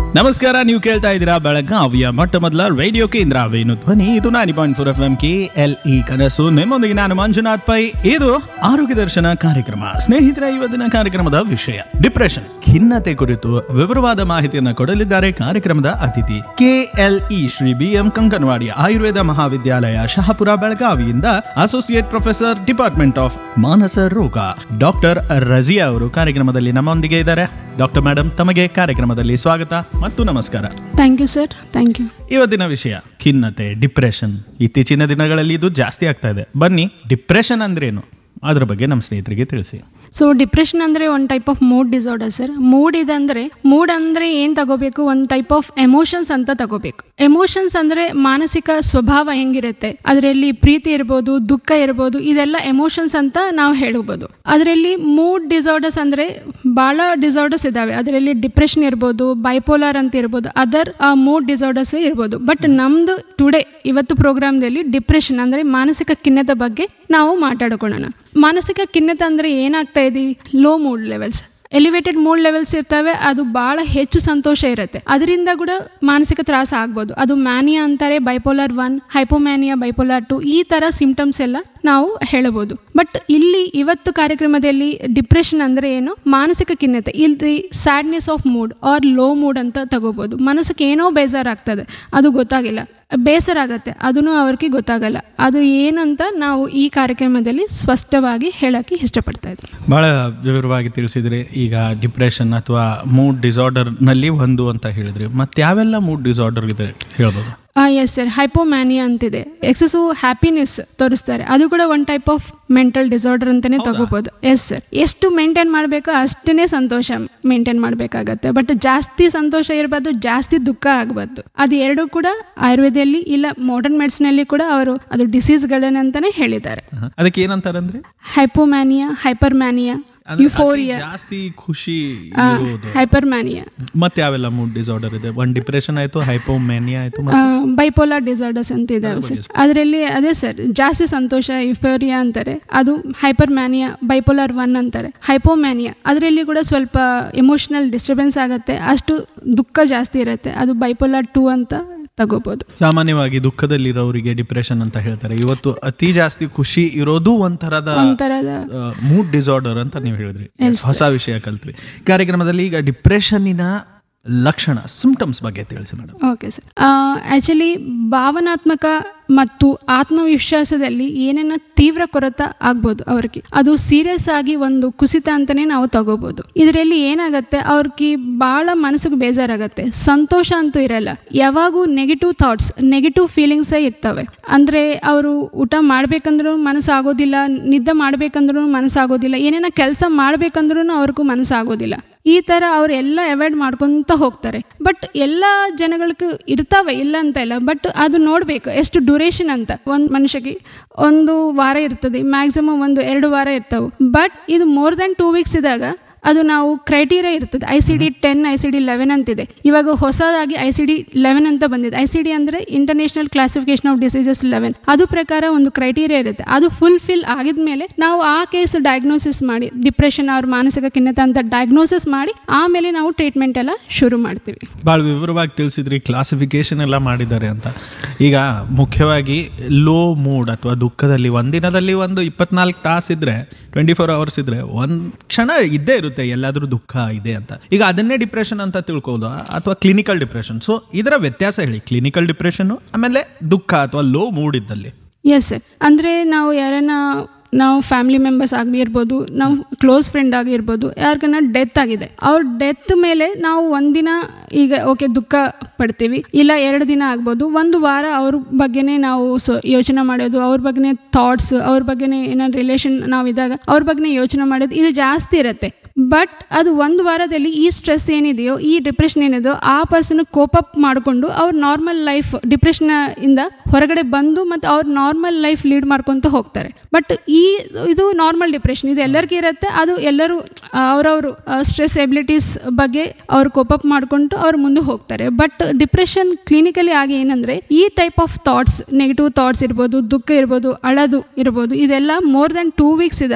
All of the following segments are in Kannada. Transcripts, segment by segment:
ನಮಸ್ಕಾರ ನೀವು ಕೇಳ್ತಾ ಇದ್ದೀರಾ ಬೆಳಗಾವಿಯ ಮೊಟ್ಟ ಮೊದಲ ರೇಡಿಯೋ ಕೇಂದ್ರ ವೇಣು ಧ್ವನಿ ಇದು ninety point four F M K L E ಕನಸು ನಿಮ್ಮೊಂದಿಗೆ ನಾನು ಮಂಜುನಾಥ್ ಪೈ ಇದು ಆರೋಗ್ಯ ದರ್ಶನ ಕಾರ್ಯಕ್ರಮ ಸ್ನೇಹಿತರ ಇವತ್ತಿನ ಕಾರ್ಯಕ್ರಮದ ವಿಷಯ ಡಿಪ್ರೆಷನ್ ಖಿನ್ನತೆ ಕುರಿತು ವಿವರವಾದ ಮಾಹಿತಿಯನ್ನು ಕೊಡಲಿದ್ದಾರೆ ಕಾರ್ಯಕ್ರಮದ ಅತಿಥಿ K L E Shri B M Kankanawadi Ayurveda Mahavidyalaya Shahapur ಬೆಳಗಾವಿಯಿಂದ ಅಸೋಸಿಯೇಟ್ ಪ್ರೊಫೆಸರ್ ಡಿಪಾರ್ಟ್ಮೆಂಟ್ ಆಫ್ ಮಾನಸ ರೋಗ ಡಾಕ್ಟರ್ ರಜಿಯಾ ಅವರು ಕಾರ್ಯಕ್ರಮದಲ್ಲಿ ನಮ್ಮೊಂದಿಗೆ ಇದ್ದಾರೆ ಡಾಕ್ಟರ್ ಮೇಡಮ್ ತಮಗೆ ಕಾರ್ಯಕ್ರಮದಲ್ಲಿ ಸ್ವಾಗತ ಮತ್ತು ನಮಸ್ಕಾರ thank you sir thank you ಇವತ್ತಿನ ವಿಷಯ ಖಿನ್ನತೆ ಡಿಪ್ರೆಷನ್ ಇತ್ತೀಚಿನ ದಿನಗಳಲ್ಲಿ ಇದು ಜಾಸ್ತಿ ಆಗ್ತಾ ಇದೆ ಬನ್ನಿ ಡಿಪ್ರೆಷನ್ ಅಂದ್ರೇನು ಅದ್ರ ಬಗ್ಗೆ ನಮ್ಮ ಸ್ನೇಹಿತರಿಗೆ ತಿಳಿಸಿ ಸೊ ಡಿಪ್ರೆಷನ್ ಅಂದರೆ ಒಂದು type of mood disorder sir mood ಇದಂದರೆ ಮೂಡ್ ಅಂದರೆ ಏನು ತಗೋಬೇಕು ಒಂದು ಟೈಪ್ ಆಫ್ ಎಮೋಷನ್ಸ್ ಅಂತ ತಗೋಬೇಕು ಎಮೋಷನ್ಸ್ ಅಂದರೆ ಮಾನಸಿಕ ಸ್ವಭಾವ ಹೆಂಗಿರುತ್ತೆ ಅದರಲ್ಲಿ ಪ್ರೀತಿ ಇರ್ಬೋದು ದುಃಖ ಇರ್ಬೋದು ಇದೆಲ್ಲ ಎಮೋಷನ್ಸ್ ಅಂತ ನಾವು ಹೇಳ್ಬೋದು ಅದರಲ್ಲಿ ಮೂಡ್ ಡಿಸಾರ್ಡರ್ಸ್ ಅಂದರೆ ಭಾಳ ಡಿಸಾರ್ಡರ್ಸ್ ಇದ್ದಾವೆ ಅದರಲ್ಲಿ ಡಿಪ್ರೆಷನ್ ಇರ್ಬೋದು ಬೈಪೋಲಾರ್ ಅಂತ ಇರ್ಬೋದು ಅದರ್ ಮೂಡ್ ಡಿಸಾರ್ಡರ್ಸ್ ಇರ್ಬೋದು ಬಟ್ ನಮ್ಮದು ಟುಡೇ ಇವತ್ತು ಪ್ರೋಗ್ರಾಮ್ದಲ್ಲಿ ಡಿಪ್ರೆಷನ್ ಅಂದರೆ ಮಾನಸಿಕ ಖಿನ್ನತೆ ಬಗ್ಗೆ ನಾವು ಮಾತಾಡ್ಕೊಳ್ಳೋಣ ಮಾನಸಿಕ ಖಿನ್ನತೆ ಅಂದರೆ ಏನಾಗ್ತಾ ಇದೆ low mood levels elevated mood levels ಇರ್ತವೆ ಅದು ಭಾಳ ಹೆಚ್ಚು ಸಂತೋಷ ಇರುತ್ತೆ ಅದರಿಂದ ಕೂಡ ಮಾನಸಿಕ ತ್ರಾಸ ಆಗ್ಬೋದು ಅದು ಮ್ಯಾನಿಯಾ ಅಂತಾರೆ bipolar one hypomania bipolar two ಈ ಥರ ಸಿಂಪ್ಟಮ್ಸ್ ಎಲ್ಲ ನಾವು ಹೇಳಬಹುದು ಬಟ್ ಇಲ್ಲಿ ಇವತ್ತು ಕಾರ್ಯಕ್ರಮದಲ್ಲಿ ಡಿಪ್ರೆಷನ್ ಅಂದರೆ ಏನು ಮಾನಸಿಕ ಖಿನ್ನತೆ ಇಲ್ಲಿ sadness of mood or low mood ಅಂತ ತಗೋಬೋದು ಮನಸ್ಸಿಗೆ ಏನೋ ಬೇಜಾರಾಗ್ತದೆ ಅದು ಗೊತ್ತಾಗಿಲ್ಲ ಬೇಸರ ಆಗತ್ತೆ ಅದನ್ನು ಅವ್ರಿಗೆ ಗೊತ್ತಾಗಲ್ಲ ಅದು ಏನಂತ ನಾವು ಈ ಕಾರ್ಯಕ್ರಮದಲ್ಲಿ ಸ್ಪಷ್ಟವಾಗಿ ಹೇಳಕ್ಕೆ ಇಷ್ಟಪಡ್ತಾ ಇದ್ದೀವಿ ಬಹಳ ವಿವರವಾಗಿ ತಿಳಿಸಿದ್ರಿ ಈಗ ಡಿಪ್ರೆಷನ್ ಅಥವಾ ಮೂಡ್ ಡಿಸಾರ್ಡರ್ ನಲ್ಲಿ ಒಂದು ಅಂತ ಹೇಳಿದ್ರಿ ಮತ್ತೆ ಯಾವೆಲ್ಲ ಮೂಡ್ ಡಿಸಾರ್ಡರ್ ಇದೆ ಹೇಳ್ಬೋದು ಎಸ್ ಸರ್ ಹೈಪೋಮ್ಯಾನಿಯಾ ಅಂತಿದೆ ಎಕ್ಸೆಸು ಹ್ಯಾಪಿನೆಸ್ ತೋರಿಸ್ತಾರೆ ಅದು ಕೂಡ one type of mental disorder ಅಂತಾನೆ ತಗೋಬಹುದು ಎಸ್ ಸರ್ ಎಷ್ಟು ಮೇಂಟೈನ್ ಮಾಡಬೇಕು ಅಷ್ಟೇ ಸಂತೋಷ ಮೇಂಟೈನ್ ಮಾಡಬೇಕಾಗತ್ತೆ ಬಟ್ ಜಾಸ್ತಿ ಸಂತೋಷ ಇರಬಾರ್ದು ಜಾಸ್ತಿ ದುಃಖ ಆಗಬಾರ್ದು ಅದು ಎರಡು ಕೂಡ ಆಯುರ್ವೇದದಲ್ಲಿ ಇಲ್ಲ ಮಾಡರ್ನ್ ಮೆಡಿಸಿನಲ್ಲಿ ಕೂಡ ಅವರು ಅದು ಡಿಸೀಸ್ಗಳನ್ನಂತಾನೆ ಹೇಳಿದ್ದಾರೆ ಅದಕ್ಕೆ ಏನಂತಾರಂದ್ರೆ ಹೈಪೋಮ್ಯಾನಿಯಾ ಹೈಪರ್ಮ್ಯಾನಿಯಾ ಅಂದ್ರೆ ಯುಫೋರಿಯಾ ಅತಿ ಜಾಸ್ತಿ ಖುಷಿ ಇರೋದು ಹೈಪರ್ಮ್ಯಾನಿಯಾ ಮತ್ತೆ ಯಾವೆಲ್ಲ ಮೂಡ್ ಡಿಸಾರ್ಡರ್ ಇದೆ ಒಂದ್ ಡಿಪ್ರೆಷನ್ ಆಯ್ತು ಹೈಪೋಮ್ಯಾನಿಯಾ ಆಯ್ತು ಮತ್ತೆ ಬೈಪೋಲಾರ್ ಡಿಸಾರ್ಡರ್ಸ್ ಅಂತ ಇದಾವೆ ಸರ್ ಅದರಲ್ಲಿ ಅದೇ ಸರ್ ಜಾಸ್ತಿ ಸಂತೋಷ ಯುಫೋರಿಯಾ ಅಂತಾರೆ ಅದು ಹೈಪರ್ ಮ್ಯಾನಿಯಾ ಬೈಪೋಲಾರ್ ಒನ್ ಅಂತಾರೆ ಹೈಪೋಮ್ಯಾನಿಯಾ ಅದರಲ್ಲಿ ಕೂಡ ಸ್ವಲ್ಪ ಎಮೋಷನಲ್ ಡಿಸ್ಟರ್ಬೆನ್ಸ್ ಆಗುತ್ತೆ ಅಷ್ಟು ದುಃಖ ಜಾಸ್ತಿ ಇರುತ್ತೆ ಅದು ಬೈಪೋಲಾರ್ ಟೂ ಅಂತ ತಗೋಬೋದು ಸಾಮಾನ್ಯವಾಗಿ ದುಃಖದಲ್ಲಿರೋರಿಗೆ ಡಿಪ್ರೆಷನ್ ಅಂತ ಹೇಳ್ತಾರೆ ಇವತ್ತು ಅತಿ ಜಾಸ್ತಿ ಖುಷಿ ಇರೋದು ಒಂಥರದ ಒಂಥರದ ಮೂಡ್ ಡಿಸಾರ್ಡರ್ ಅಂತ ನೀವು ಹೇಳಿದ್ರಿ ಹೊಸ ವಿಷಯ ಕಲ್ತ್ರಿ ಕಾರ್ಯಕ್ರಮದಲ್ಲಿ ಈಗ ಡಿಪ್ರೆಷನ್ನಿನ ಲಕ್ಷಣ ಸಿಂಪ್ಟಮ್ಸ್ ಬಗ್ಗೆ ತಿಳಿಸಿ ಮೇಡಮ್ ಓಕೆ ಸರ್ ಆ್ಯಕ್ಚುಲಿ ಭಾವನಾತ್ಮಕ ಮತ್ತು ಆತ್ಮವಿಶ್ವಾಸದಲ್ಲಿ ಏನೇನೋ ತೀವ್ರ ಕೊರತೆ ಆಗ್ಬೋದು ಅವ್ರಿಗೆ ಅದು ಸೀರಿಯಸ್ ಆಗಿ ಒಂದು ಕುಸಿತ ಅಂತಲೇ ನಾವು ತಗೋಬೋದು ಇದರಲ್ಲಿ ಏನಾಗುತ್ತೆ ಅವ್ರಿಗೆ ಭಾಳ ಮನಸ್ಸಿಗೆ ಬೇಜಾರಾಗತ್ತೆ ಸಂತೋಷ ಅಂತೂ ಇರಲ್ಲ ಯಾವಾಗೂ ನೆಗೆಟಿವ್ ಥಾಟ್ಸ್ ನೆಗೆಟಿವ್ ಫೀಲಿಂಗ್ಸೇ ಇರ್ತವೆ ಅಂದರೆ ಅವರು ಊಟ ಮಾಡ್ಬೇಕಂದ್ರೂ ಮನಸ್ಸಾಗೋದಿಲ್ಲ ನಿದ್ದೆ ಮಾಡ್ಬೇಕಂದ್ರೂ ಮನಸ್ಸಾಗೋದಿಲ್ಲ ಏನೇನೋ ಕೆಲಸ ಮಾಡ್ಬೇಕಂದ್ರೂ ಅವ್ರಿಗೂ ಮನಸ್ಸಾಗೋದಿಲ್ಲ ಈ ಥರ ಅವರೆಲ್ಲ ಅವಾಯ್ಡ್ ಮಾಡ್ಕೊತ ಹೋಗ್ತಾರೆ ಬಟ್ ಎಲ್ಲ ಜನಗಳಿಗೆ ಇರ್ತಾವೆ ಇಲ್ಲ ಅಂತ ಇಲ್ಲ ಬಟ್ ಅದು ನೋಡಬೇಕು ಎಷ್ಟು ಡ್ಯೂರೇಷನ್ ಅಂತ ಒಂದು ಮನುಷ್ಯಗೆ ಒಂದು ವಾರ ಇರ್ತದೆ ಮ್ಯಾಕ್ಸಿಮಮ್ ಒಂದು ಎರಡು ವಾರ ಇರ್ತವೆ ಬಟ್ ಇದು ಮೋರ್ ದೆನ್ ಟೂ ವೀಕ್ಸ್ ಇದ್ದಾಗ ಅದು ನಾವು ಕ್ರೈಟೀರಿಯಾ ಇರ್ತದೆ I C D ten I C D eleven ಅಂತಿದೆ ಇವಾಗ ಹೊಸದಾಗಿ ಐ ಸಿ ಡಿ ಲೆವೆನ್ ಅಂತ ಬಂದಿದೆ ಐ ಸಿ ಡಿ ಅಂದರೆ international classification of diseases eleven ಅದು ಪ್ರಕಾರ ಒಂದು ಕ್ರೈಟೀರಿಯಾ ಇರುತ್ತೆ ಅದು ಫುಲ್ಫಿಲ್ ಆಗಿದ್ಮೇಲೆ ನಾವು ಆ ಕೇಸ್ ಡಯಾಗ್ನೋಸಿಸ್ ಮಾಡಿ ಡಿಪ್ರೆಷನ್ ಅವ್ರ ಮಾನಸಿಕ ಖಿನ್ನತೆ ಅಂತ ಡಯಾಗ್ನೋಸಿಸ್ ಮಾಡಿ ಆಮೇಲೆ ನಾವು ಟ್ರೀಟ್ಮೆಂಟ್ ಎಲ್ಲ ಶುರು ಮಾಡ್ತೀವಿ ಭಾಳ ವಿವರವಾಗಿ ತಿಳಿಸಿದ್ರಿ ಕ್ಲಾಸಿಫಿಕೇಶನ್ ಎಲ್ಲ ಮಾಡಿದ್ದಾರೆ ಅಂತ ಈಗ ಮುಖ್ಯವಾಗಿ ಲೋ ಮೂಡ್ ಅಥವಾ ದುಃಖದಲ್ಲಿ ಒಂದಿನದಲ್ಲಿ ಒಂದು ಇಪ್ಪತ್ನಾಲ್ಕು ತಾಸು ಇದ್ರೆ ಟ್ವೆಂಟಿ ಫೋರ್ ಅವರ್ಸ್ ಇದ್ರೆ ಒಂದು ಕ್ಷಣ ಇದ್ದೇ ಇರುತ್ತೆ ಎಲ್ಲಾದ್ರೂ ದುಃಖ ಇದೆ ಅಂತ ಈಗ ಅದನ್ನೇ ಡಿಪ್ರೆಷನ್ ಅಂತ ತಿಳ್ಕೋದು ಅಥವಾ ಕ್ಲಿನಿಕಲ್ ಡಿಪ್ರೆಷನ್ ಸೊ ಇದರ ವ್ಯತ್ಯಾಸ ಹೇಳಿ ಕ್ಲಿನಿಕಲ್ ಡಿಪ್ರೆಷನ್ ಆಮೇಲೆ ದುಃಖ ಅಥವಾ ಲೋ ಮೂಡ್ ಇದ್ದಲ್ಲಿ ಎಸ್ ಸರ್ ಅಂದರೆ ನಾವು ಯಾರನ್ನ ನಾವು ಫ್ಯಾಮಿಲಿ ಮೆಂಬರ್ಸ್ ಆಗಿರ್ಬೋದು ನಾವು ಕ್ಲೋಸ್ ಫ್ರೆಂಡ್ ಆಗಿರ್ಬೋದು ಯಾರಿಗನ್ನ ಡೆತ್ ಆಗಿದೆ ಅವ್ರ ಡೆತ್ ಮೇಲೆ ನಾವು ಒಂದಿನ ಈಗ ಓಕೆ ದುಃಖ ಪಡ್ತೀವಿ ಇಲ್ಲ ಎರಡು ದಿನ ಆಗ್ಬೋದು ಒಂದು ವಾರ ಅವ್ರ ಬಗ್ಗೆನೇ ನಾವು ಸೊ ಯೋಚನೆ ಮಾಡೋದು ಅವ್ರ ಬಗ್ಗೆನೇ ಥಾಟ್ಸ್ ಅವ್ರ ಬಗ್ಗೆನೇ ಏನಾದ್ರು ರಿಲೇಷನ್ ನಾವು ಇದ್ದಾಗ ಅವ್ರ ಬಗ್ಗೆನೇ ಯೋಚನೆ ಮಾಡೋದು ಇದು ಜಾಸ್ತಿ ಇರುತ್ತೆ ಬಟ್ ಅದು ಒಂದು ವಾರದಲ್ಲಿ ಈ ಸ್ಟ್ರೆಸ್ ಏನಿದೆಯೋ ಈ ಡಿಪ್ರೆಷನ್ ಏನಿದೆಯೋ ಆ ಪರ್ಸನ್ ಕೋಪ್ ಅಪ್ ಮಾಡಿಕೊಂಡು ಅವ್ರ ನಾರ್ಮಲ್ ಲೈಫ್ ಡಿಪ್ರೆಷನ್ ಇಂದ ಹೊರಗಡೆ ಬಂದು ಮತ್ತು ಅವ್ರ ನಾರ್ಮಲ್ ಲೈಫ್ ಲೀಡ್ ಮಾಡ್ಕೊತ ಹೋಗ್ತಾರೆ ಬಟ್ ಈ ಇದು ನಾರ್ಮಲ್ ಡಿಪ್ರೆಷನ್ ಇದು ಎಲ್ಲರಿಗೂ ಇರುತ್ತೆ ಅದು ಎಲ್ಲರೂ ಅವರವರು ಸ್ಟ್ರೆಸ್ ಎಬಿಲಿಟೀಸ್ ಬಗ್ಗೆ ಅವ್ರು ಕೋಪ್ ಅಪ್ ಮಾಡ್ಕೊಂಡು ಅವ್ರು ಮುಂದೆ ಹೋಗ್ತಾರೆ ಬಟ್ ಡಿಪ್ರೆಷನ್ ಕ್ಲಿನಿಕಲಿ ಆಗಿ ಏನಂದರೆ ಈ type of thoughts negative thoughts ಇರ್ಬೋದು ದುಃಖ ಇರ್ಬೋದು ಅಳದು ಇರ್ಬೋದು ಇದೆಲ್ಲ ಮೋರ್ ದೆನ್ ಟೂ ವೀಕ್ಸ್ ಇದ್ದಾಗ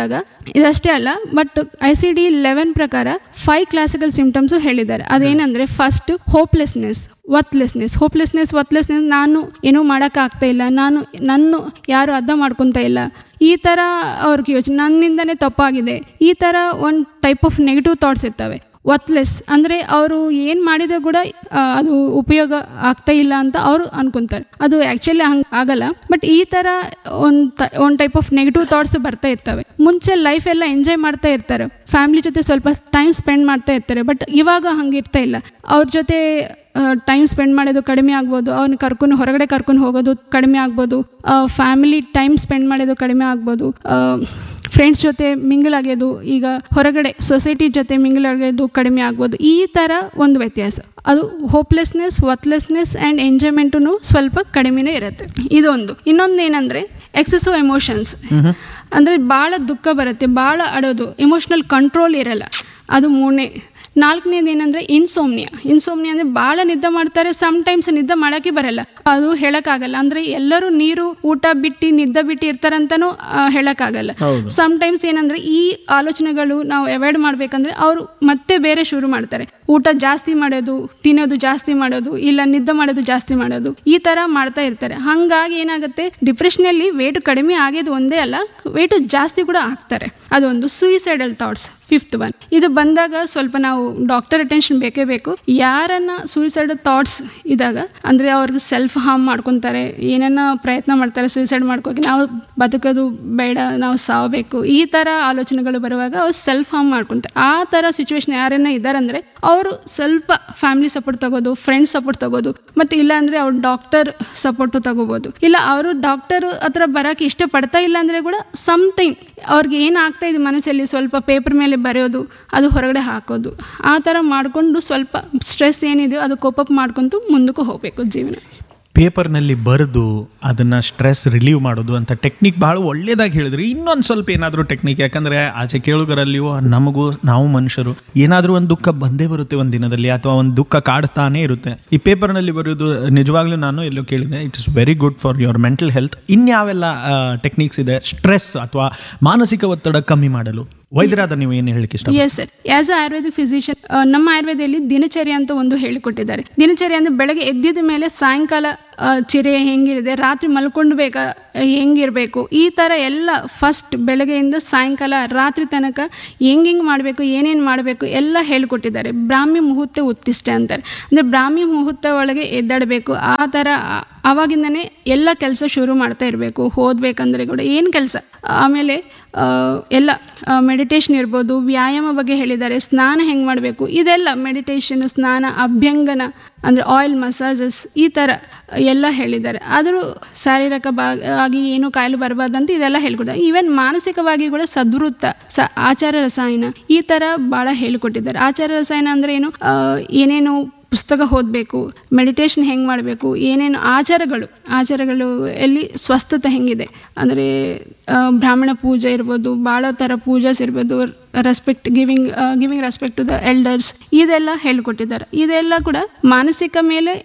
ಇದಷ್ಟೇ ಅಲ್ಲ but I C D eleven ಪ್ರಕಾರ ಫೈವ್ ಕ್ಲಾಸಿಕಲ್ ಸಿಂಪ್ಟಮ್ಸು ಹೇಳಿದ್ದಾರೆ ಅದೇನಂದರೆ first hopelessness worthlessness hopelessness worthlessness ನಾನು ಏನೂ ಮಾಡೋಕ್ಕಾಗ್ತಾ ಇಲ್ಲ ನಾನು ನನ್ನ ಯಾರು ಅರ್ಧ ಮಾಡ್ಕೊತಾ ಇಲ್ಲ ಈ ಥರ ಅವ್ರಿಗೆ ಯೋಚನೆ ನನ್ನಿಂದನೇ ತಪ್ಪಾಗಿದೆ ಈ ಥರ ಒಂದು ಟೈಪ್ ಆಫ್ ನೆಗೆಟಿವ್ ಥಾಟ್ಸ್ ಇರ್ತವೆ ಒತ್ಲೆಸ್ ಅಂದರೆ ಅವರು ಏನು ಮಾಡಿದರೂ ಕೂಡ ಆ, ಅದು ಉಪಯೋಗ ಆಗ್ತಾ ಇಲ್ಲ ಅಂತ ಅವರು ಅನ್ಕೊಂತಾರೆ ಅದು ಆ್ಯಕ್ಚುಲಿ ಹಂಗೆ ಆಗಲ್ಲ ಬಟ್ ಈ ಥರ ಒಂದು ಒಂದು ಟೈಪ್ ಆಫ್ ನೆಗೆಟಿವ್ ಥಾಟ್ಸ್ ಬರ್ತಾ ಇರ್ತವೆ ಮುಂಚೆ ಲೈಫ್ ಎಲ್ಲ ಎಂಜಾಯ್ ಮಾಡ್ತಾ ಇರ್ತಾರೆ ಫ್ಯಾಮಿಲಿ ಜೊತೆ ಸ್ವಲ್ಪ ಟೈಮ್ ಸ್ಪೆಂಡ್ ಮಾಡ್ತಾ ಇರ್ತಾರೆ ಬಟ್ ಇವಾಗ ಹಂಗೆ ಇರ್ತಾ ಇಲ್ಲ ಅವ್ರ ಜೊತೆ ಟೈಮ್ ಸ್ಪೆಂಡ್ ಮಾಡೋದು ಕಡಿಮೆ ಆಗ್ಬೋದು ಅವ್ನ ಕರ್ಕೊಂಡು ಹೊರಗಡೆ ಕರ್ಕೊಂಡು ಹೋಗೋದು ಕಡಿಮೆ ಆಗ್ಬೋದು ಫ್ಯಾಮಿಲಿ ಟೈಮ್ ಸ್ಪೆಂಡ್ ಮಾಡೋದು ಕಡಿಮೆ ಆಗ್ಬೋದು ಫ್ರೆಂಡ್ಸ್ ಜೊತೆ ಮಿಂಗಲ್ ಆಗೋದು ಈಗ ಹೊರಗಡೆ ಸೊಸೈಟಿ ಜೊತೆ ಮಿಂಗಲ್ ಆಗೋದು ಕಡಿಮೆ ಆಗ್ಬೋದು ಈ ಥರ ಒಂದು ವ್ಯತ್ಯಾಸ ಅದು ಹೋಪ್ಲೆಸ್ನೆಸ್ ವರ್ತ್ಲೆಸ್ನೆಸ್ ಆ್ಯಂಡ್ ಎಂಜಾಯ್ಮೆಂಟು ಸ್ವಲ್ಪ ಕಡಿಮೆನೇ ಇರುತ್ತೆ ಇದೊಂದು ಇನ್ನೊಂದು ಏನಂದರೆ ಎಕ್ಸೆಸಿವ್ ಎಮೋಷನ್ಸ್ ಅಂದರೆ ಭಾಳ ದುಃಖ ಬರುತ್ತೆ ಭಾಳ ಅಡೋದು ಎಮೋಷ್ನಲ್ ಕಂಟ್ರೋಲ್ ಇರಲ್ಲ ಅದು ಮೂರನೇ ನಾಲ್ಕನೇದು ಏನಂದರೆ ಇನ್ಸೋಮ್ನಿಯಾ ಇನ್ಸೋಮ್ನಿಯಾ ಅಂದರೆ ಭಾಳ ನಿದ್ದೆ ಮಾಡ್ತಾರೆ ಟೈಮ್ಸ್ ನಿದ್ದೆ ಮಾಡೋಕ್ಕೆ ಬರಲ್ಲ ಅದು ಹೇಳೋಕ್ಕಾಗಲ್ಲ ಅಂದರೆ ಎಲ್ಲರೂ ನೀರು ಊಟ ಬಿಟ್ಟು ನಿದ್ದೆ ಬಿಟ್ಟು ಇರ್ತಾರಂತನೂ ಆ, ಹೇಳೋಕ್ಕಾಗಲ್ಲ ಟೈಮ್ಸ್ ಏನಂದರೆ ಈ ಆಲೋಚನೆಗಳು ನಾವು ಅವಾಯ್ಡ್ ಮಾಡಬೇಕಂದ್ರೆ ಅವರು ಮತ್ತೆ ಬೇರೆ ಶುರು ಮಾಡ್ತಾರೆ ಊಟ ಜಾಸ್ತಿ ಮಾಡೋದು ತಿನ್ನೋದು ಜಾಸ್ತಿ ಮಾಡೋದು ಇಲ್ಲ ನಿದ್ದೆ ಮಾಡೋದು ಜಾಸ್ತಿ ಮಾಡೋದು ಈ ಥರ ಮಾಡ್ತಾ ಇರ್ತಾರೆ ಹಾಗಾಗಿ ಏನಾಗುತ್ತೆ ಡಿಪ್ರೆಷನಲ್ಲಿ ವೇಟ್ ಕಡಿಮೆ ಆಗೋದು ಒಂದೇ ಅಲ್ಲ ವೇಟು ಜಾಸ್ತಿ ಕೂಡ ಆಗ್ತಾರೆ ಅದೊಂದು ಸೂಯಿಸೈಡಲ್ ಥಾಟ್ಸ್ ಫಿಫ್ತ್ ಒನ್ ಇದು ಬಂದಾಗ ಸ್ವಲ್ಪ ನಾವು ಡಾಕ್ಟರ್ ಅಟೆನ್ಷನ್ ಬೇಕೇ ಬೇಕು ಯಾರನ್ನ ಸೂಯಿಸೈಡ್ ಥಾಟ್ಸ್ ಇದ್ದಾಗ ಅಂದರೆ ಅವ್ರಿಗೆ ಸೆಲ್ಫ್ ಹಾರ್ಮ್ ಮಾಡ್ಕೊತಾರೆ ಏನೇನ ಪ್ರಯತ್ನ ಮಾಡ್ತಾರೆ ಸೂಯಿಸೈಡ್ ಮಾಡ್ಕೋಕೆ ನಾವು ಬದುಕೋದು ಬೇಡ ನಾವು ಸಾವಬೇಕು ಈ ಥರ ಆಲೋಚನೆಗಳು ಬರುವಾಗ ಅವ್ರು ಸೆಲ್ಫ್ ಹಾರ್ಮ್ ಮಾಡ್ಕೊತಾರೆ ಆ ಥರ ಸಿಚುವೇಶನ್ ಯಾರನ್ನ ಇದ್ದಾರಂದ್ರೆ ಅವರು ಸ್ವಲ್ಪ ಫ್ಯಾಮಿಲಿ ಸಪೋರ್ಟ್ ತಗೋದು ಫ್ರೆಂಡ್ಸ್ ಸಪೋರ್ಟ್ ತಗೋದು ಮತ್ತು ಇಲ್ಲ ಅಂದರೆ ಅವ್ರು ಡಾಕ್ಟರ್ ಸಪೋರ್ಟು ತಗೋಬೋದು ಇಲ್ಲ ಅವರು ಡಾಕ್ಟರ್ ಹತ್ರ ಬರೋಕ್ಕೆ ಇಷ್ಟಪಡ್ತಾ ಇಲ್ಲ ಅಂದರೆ ಕೂಡ ಸಮಥಿಂಗ್ ಅವ್ರಿಗೆ ಏನು ಆಗ್ತಾ ಇದೆ ಮನಸ್ಸಲ್ಲಿ ಸ್ವಲ್ಪ ಪೇಪರ್ ಮೇಲೆ ಬರೆಯೋದು ಅದು ಹೊರಗಡೆ ಹಾಕೋದು ಆ ಥರ ಮಾಡಿಕೊಂಡು ಸ್ವಲ್ಪ ಸ್ಟ್ರೆಸ್ ಏನಿದೆಯೋ ಅದು ಕೋಪಪ್ ಮಾಡ್ಕೊತು ಮುಂದಕ್ಕೆ ಹೋಗಬೇಕು ಜೀವನ ಪೇಪರ್ನಲ್ಲಿ ಬರೆದು ಅದನ್ನು ಸ್ಟ್ರೆಸ್ ರಿಲೀವ್ ಮಾಡೋದು ಅಂತ ಟೆಕ್ನಿಕ್ ಭಾಳ ಒಳ್ಳೇದಾಗಿ ಹೇಳಿದ್ರಿ ಇನ್ನೊಂದು ಸ್ವಲ್ಪ ಏನಾದರೂ ಟೆಕ್ನಿಕ್ ಯಾಕಂದರೆ ಆಚೆ ಕೇಳುಗರಲ್ಲಿಯೂ ನಮಗೂ ನಾವು ಮನುಷ್ಯರು ಏನಾದರೂ ಒಂದು ದುಃಖ ಬಂದೇ ಬರುತ್ತೆ ಒಂದು ದಿನದಲ್ಲಿ ಅಥವಾ ಒಂದು ದುಃಖ ಕಾಡ್ತಾನೇ ಇರುತ್ತೆ ಈ ಪೇಪರ್ನಲ್ಲಿ ಬರೆಯೋದು ನಿಜವಾಗ್ಲೂ ನಾನು ಎಲ್ಲೋ ಕೇಳಿದೆ it is very good for your mental health ಇನ್ಯಾವೆಲ್ಲ ಟೆಕ್ನಿಕ್ಸ್ ಇದೆ ಸ್ಟ್ರೆಸ್ ಅಥವಾ ಮಾನಸಿಕ ಒತ್ತಡ ಕಮ್ಮಿ ಮಾಡಲು ವೈದ್ಯರಾದ ನೀವು ಏನು ಹೇಳಲಿಕ್ಕೆ ಇಷ್ಟ yes sir as uh ayurvedic physician ನಮ್ಮ ಆಯುರ್ವೇದದಲ್ಲಿ ದಿನಚರ್ಯ ಅಂತ ಒಂದು ಹೇಳಿಕೊಟ್ಟಿದ್ದಾರೆ ದಿನಚರ್ಯ ಅಂದರೆ ಬೆಳಗ್ಗೆ ಎದ್ದಿದ ಮೇಲೆ ಸಾಯಂಕಾಲ ಆ, ಚಿರೆ ಹೆಂಗಿರುತ್ತೆ ರಾತ್ರಿ ಮಲ್ಕೊಂಡು ಬೇಕಾ ಹೆಂಗಿರಬೇಕು ಈ ಥರ ಎಲ್ಲ ಫಸ್ಟ್ ಬೆಳಗ್ಗೆಯಿಂದ ಸಾಯಂಕಾಲ ರಾತ್ರಿ ತನಕ ಹೆಂಗೆ ಹೆಂಗೆ ಮಾಡಬೇಕು ಏನೇನು ಮಾಡಬೇಕು ಎಲ್ಲ ಹೇಳಿಕೊಟ್ಟಿದ್ದಾರೆ ಬ್ರಾಹ್ಮಿ ಮುಹೂರ್ತ ಉತ್ತಿಷ್ಟೆ ಅಂತಾರೆ ಅಂದರೆ ಬ್ರಾಹ್ಮಿ ಮುಹೂರ್ತ ಒಳಗೆ ಎದ್ದಾಡಬೇಕು ಆ ಥರ ಆ- ಆವಾಗಿಂದನೇ ಎಲ್ಲ ಕೆಲಸ ಶುರು ಮಾಡ್ತಾ ಇರಬೇಕು ಓದಬೇಕಂದ್ರೆ ಕೂಡ ಏನು ಕೆಲಸ ಆಮೇಲೆ ಆ, ಎಲ್ಲ ಮೆಡಿಟೇಷನ್ ಇರ್ಬೋದು ವ್ಯಾಯಾಮ ಬಗ್ಗೆ ಹೇಳಿದ್ದಾರೆ ಸ್ನಾನ ಹೆಂಗೆ ಮಾಡಬೇಕು ಇದೆಲ್ಲ ಮೆಡಿಟೇಷನ್ ಸ್ನಾನ ಅಭ್ಯಂಗನ ಅಂದರೆ ಆಯಿಲ್ ಮಸಾಜಸ್ ಈ ಥರ ಎಲ್ಲ ಹೇಳಿದ್ದಾರೆ ಆದರೂ ಶಾರೀರಿಕ ಭಾಗ ಆಗಿ ಏನು ಕಾಯಿಲೆ ಬರಬಾರ್ದಂತ ಇದೆಲ್ಲ ಹೇಳ್ಕೊಡ್ತಾರೆ ಈವನ್ ಮಾನಸಿಕವಾಗಿ ಕೂಡ ಸದ್ವೃತ್ತ ಸ ಆಚಾರ ರಸಾಯನ ಈ ಥರ ಭಾಳ ಹೇಳಿಕೊಟ್ಟಿದ್ದಾರೆ ಆಚಾರ ರಸಾಯನ ಅಂದರೆ ಏನು ಆ, ಏನೇನು ಪುಸ್ತಕ ಓದಬೇಕು ಮೆಡಿಟೇಷನ್ ಹೆಂಗೆ ಮಾಡಬೇಕು ಏನೇನು ಆಚಾರಗಳು ಆಚಾರಗಳು ಎಲ್ಲಿ ಸ್ವಸ್ಥತೆ ಹೆಂಗಿದೆ ಅಂದರೆ ಬ್ರಾಹ್ಮಣ ಪೂಜೆ ಇರ್ಬೋದು ಭಾಳ ಥರ ಪೂಜಾಸ್ ಇರ್ಬೋದು respect giving giving respect to the elders ಇದೆಲ್ಲ ಹೇಳ್ಕೊಟ್ಟಿದ್ದಾರೆ ಇದೆಲ್ಲ ಕೂಡ ಮಾನಸಿಕ ಮೇಲೆ